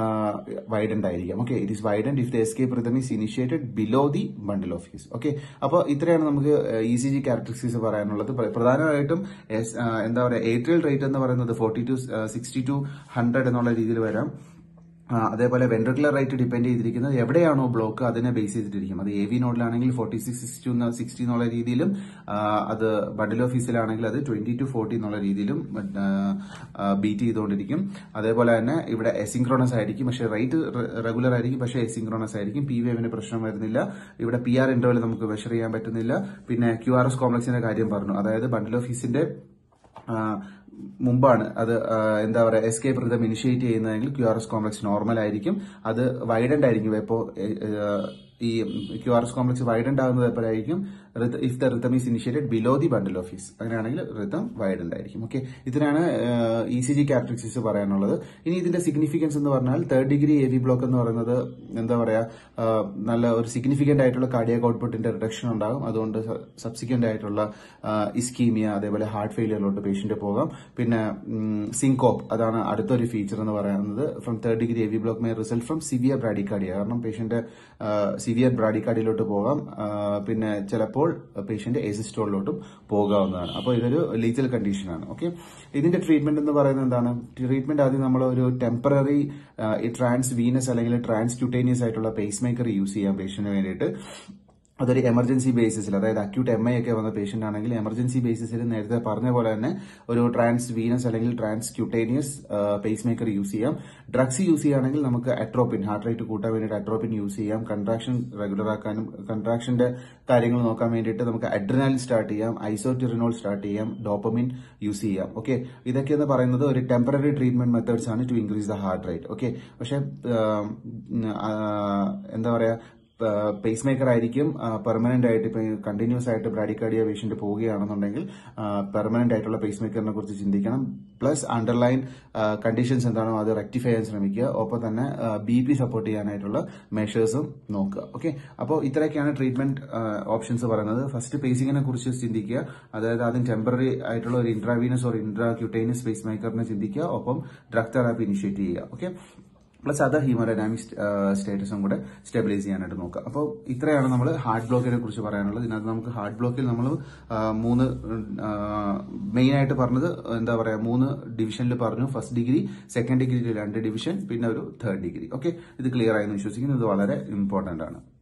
വൈഡൻഡ് ആയിരിക്കാം okay it is widened if the escape rhythm is initiated below the bundle of His okay അപ്പോൾ ഇത്രയാണ് നമുക്ക് ഇ സി ജി ക്യാരക്ടറിസ്റ്റിക്സ് പറയാനുള്ളത് പ്ര- പ്രധാനമായിട്ടും എസ്- ആ, എന്താ പറയുക ഏട്രിയൽ റേറ്റ് എന്ന് പറയുന്നത് forty to sixty to hundred എന്നുള്ള രീതിയിൽ വരാം ആ, അതേപോലെ വെൻട്രിക്കുലർ റേറ്റ് ഡിപ്പെൻഡ് ചെയ്തിരിക്കുന്നത് എവിടെയാണോ ബ്ലോക്ക് അതിനെ ബേസ് ചെയ്തിട്ടിരിക്കും അത് എ വി നോഡിലാണെങ്കിൽ ഫോർട്ടി സിക്സ് സിക്സ്റ്റി സിക്സ്റ്റി എന്നുള്ള രീതിയിലും ആ, അത് ബഡിൽ ഓഫീസിലാണെങ്കിൽ അത് ട്വന്റി ടു ഫോർട്ടി എന്നുള്ള രീതിയിലും ബീറ്റ് ചെയ്തുകൊണ്ടിരിക്കും അതേപോലെ തന്നെ ഇവിടെ എസിങ്ക്രോണസ് ആയിരിക്കും പക്ഷേ റേറ്റ് റെഗുലർ ആയിരിക്കും പക്ഷേ എസിങ്ക്രോണസ് ആയിരിക്കും പി വേവിന് പ്രശ്നം വരുന്നില്ല ഇവിടെ പി ആർ ഇന്റർവൽ നമുക്ക് മെഷർ ചെയ്യാൻ പറ്റുന്നില്ല പിന്നെ ക്യു ആർ എസ് കോംപ്ലക്സിന്റെ കാര്യം പറഞ്ഞു അതായത് ബണ്ടിൽ ഓഫീസിന്റെ ആ, മുമ്പാണ് അത് ആ, എന്താ പറയുക എസ്കേപ്പ് റിതം ഇനിഷ്യേറ്റ് ചെയ്യുന്നതെങ്കിൽ Q R S complex normal ആയിരിക്കും അത് വൈഡൻഡ് ആയിരിക്കും ഇപ്പോൾ ഈ Q R S complex widened ആകുന്നത് എപ്പോഴായിരിക്കും if the rhythm is initiated below the bundle of His അങ്ങനെയാണെങ്കിൽ റിതം വൈഡൻഡ് ആയിരിക്കും ഓക്കെ ഇതിനാണ് ഇ സി ജി ക്യാരക്ടറിസ്റ്റിക്സ് പറയാനുള്ളത് ഇനി ഇതിന്റെ സിഗ്നിഫിക്കൻസ് എന്ന് പറഞ്ഞാൽ third degree A V block എന്ന് പറയുന്നത് എന്താ പറയാ ആ, നല്ല ഒരു സിഗ്നിഫിക്കന്റ് ആയിട്ടുള്ള കാർഡിയാക് ഔട്ട്പുട്ടിന്റെ റിഡക്ഷൻ ഉണ്ടാകും അതുകൊണ്ട് സബ്സിക്വന്റ് ആയിട്ടുള്ള ഇസ്കീമിയ അതേപോലെ ഹാർട്ട് ഫെയിലിയറിലോട്ട് പേഷ്യന്റ് പോകാം പിന്നെ സിങ്കോപ്പ് അതാണ് അടുത്തൊരു ഫീച്ചർ എന്ന് പറയുന്നത് from third degree A V block may result from severe bradycardia കാരണം പേഷ്യന്റ് സിവിയർ ബ്രാഡിക്കാർഡിയയിലോട്ട് പോകാം ആ, പിന്നെ ചിലപ്പോൾ പേഷ്യന്റ് എസിസ്റ്റോളിലോട്ടും പോകാവുന്നതാണ് അപ്പോൾ ഇതൊരു ലീഗൽ കണ്ടീഷനാണ് ഓക്കെ ഇതിന്റെ ട്രീറ്റ്മെന്റ് എന്ന് പറയുന്നത് എന്താണ് ട്രീറ്റ്മെന്റ് ആദ്യം നമ്മൾ ഒരു ടെമ്പററി ട്രാൻസ് വീനസ് അല്ലെങ്കിൽ ട്രാൻസ് ക്യൂട്ടേനിയസ് ആയിട്ടുള്ള പേസ് മേക്കർ യൂസ് ചെയ്യാം പേഷ്യന്റിന് വേണ്ടിയിട്ട് അതൊരു എമർജൻസി ബേസിസിൽ അതായത് അക്യൂട്ട് എം ഐ ഒക്കെ വന്ന പേഷ്യന്റ് ആണെങ്കിൽ എമർജൻസി ബേസിസിൽ നേരത്തെ പറഞ്ഞ പോലെ തന്നെ ഒരു ട്രാൻസ് വീനസ് അല്ലെങ്കിൽ transcutaneous pace maker use ചെയ്യാം ഡ്രഗ്സ് യൂസ് ചെയ്യുകയാണെങ്കിൽ നമുക്ക് അട്രോപ്പിൻ ഹാർട്ട് റേറ്റ് കൂട്ടാൻ വേണ്ടിയിട്ട് അട്രോപ്പിൻ യൂസ് ചെയ്യാം കൺട്രാക്ഷൻ റെഗുലർ ആക്കാനും കൺട്രാക്ഷന്റെ കാര്യങ്ങൾ നോക്കാൻ വേണ്ടിയിട്ട് നമുക്ക് അഡ്രിനാൽ സ്റ്റാർട്ട് ചെയ്യാം ഐസോറ്റിറിനോൾ സ്റ്റാർട്ട് ചെയ്യാം ഡോപ്പമിൻ യൂസ് ചെയ്യാം ഓക്കെ ഇതൊക്കെ എന്ന് പറയുന്നത് ഒരു ടെമ്പററി ട്രീറ്റ്മെന്റ് മെത്തേഡ്സ് ആണ് to increase the heart rate okay പക്ഷെ എന്താ പറയാ പേസ് മേക്കർ ആയിരിക്കും പെർമനന്റ് ആയിട്ട് ഇപ്പൊ കണ്ടിന്യൂസ് ആയിട്ട് ബ്രാഡിക്കാർഡിയ പേഷ്യന്റ് പോവുകയാണെന്നുണ്ടെങ്കിൽ പെർമനന്റ് ആയിട്ടുള്ള പേസ് മേക്കറിനെ കുറിച്ച് ചിന്തിക്കണം പ്ലസ് അണ്ടർലൈൻ കണ്ടീഷൻസ് എന്താണോ അത് റെക്ടിഫൈ ചെയ്യാൻ ശ്രമിക്കുക ഒപ്പം തന്നെ ബി പി സപ്പോർട്ട് ചെയ്യാനായിട്ടുള്ള മെഷേഴ്സും നോക്കുക ഓക്കെ അപ്പോൾ ഇത്രയൊക്കെയാണ് ട്രീറ്റ്മെന്റ് ഓപ്ഷൻസ് പറയുന്നത് ഫസ്റ്റ് പേസിങ്ങിനെ കുറിച്ച് ചിന്തിക്കുക അതായത് ആദ്യം ടെമ്പററി ആയിട്ടുള്ള ഒരു intravenous or intracutaneous pace മേക്കറിനെ ചിന്തിക്കുക ഒപ്പം ഡ്രഗ് തെറാപ്പി ഇനിഷ്യേറ്റ് ചെയ്യുക ഓക്കെ പ്ലസ് അതർ ഹീമോഡൈനാമിക് സ്റ്റേറ്റസും കൂടെ സ്റ്റെബിലൈസ് ചെയ്യാനായിട്ട് നോക്കുക അപ്പോൾ ഇത്രയാണ് നമ്മൾ ഹാർട്ട് ബ്ലോക്കിനെ കുറിച്ച് പറയാനുള്ളത് ഇതിനകത്ത് നമുക്ക് ഹാർട്ട് ബ്ലോക്കിൽ നമ്മൾ മൂന്ന് മെയിൻ ആയിട്ട് പറഞ്ഞത് എന്താ പറയുക മൂന്ന് ഡിവിഷനിൽ പറഞ്ഞു ഫസ്റ്റ് ഡിഗ്രി സെക്കൻഡ് ഡിഗ്രിയിൽ രണ്ട് ഡിവിഷൻ പിന്നെ ഒരു തേർഡ് ഡിഗ്രി ഓക്കെ ഇത് ക്ലിയർ ആയെന്ന് വിശ്വസിക്കുന്നു ഇത് വളരെ ഇമ്പോർട്ടന്റ് ആണ്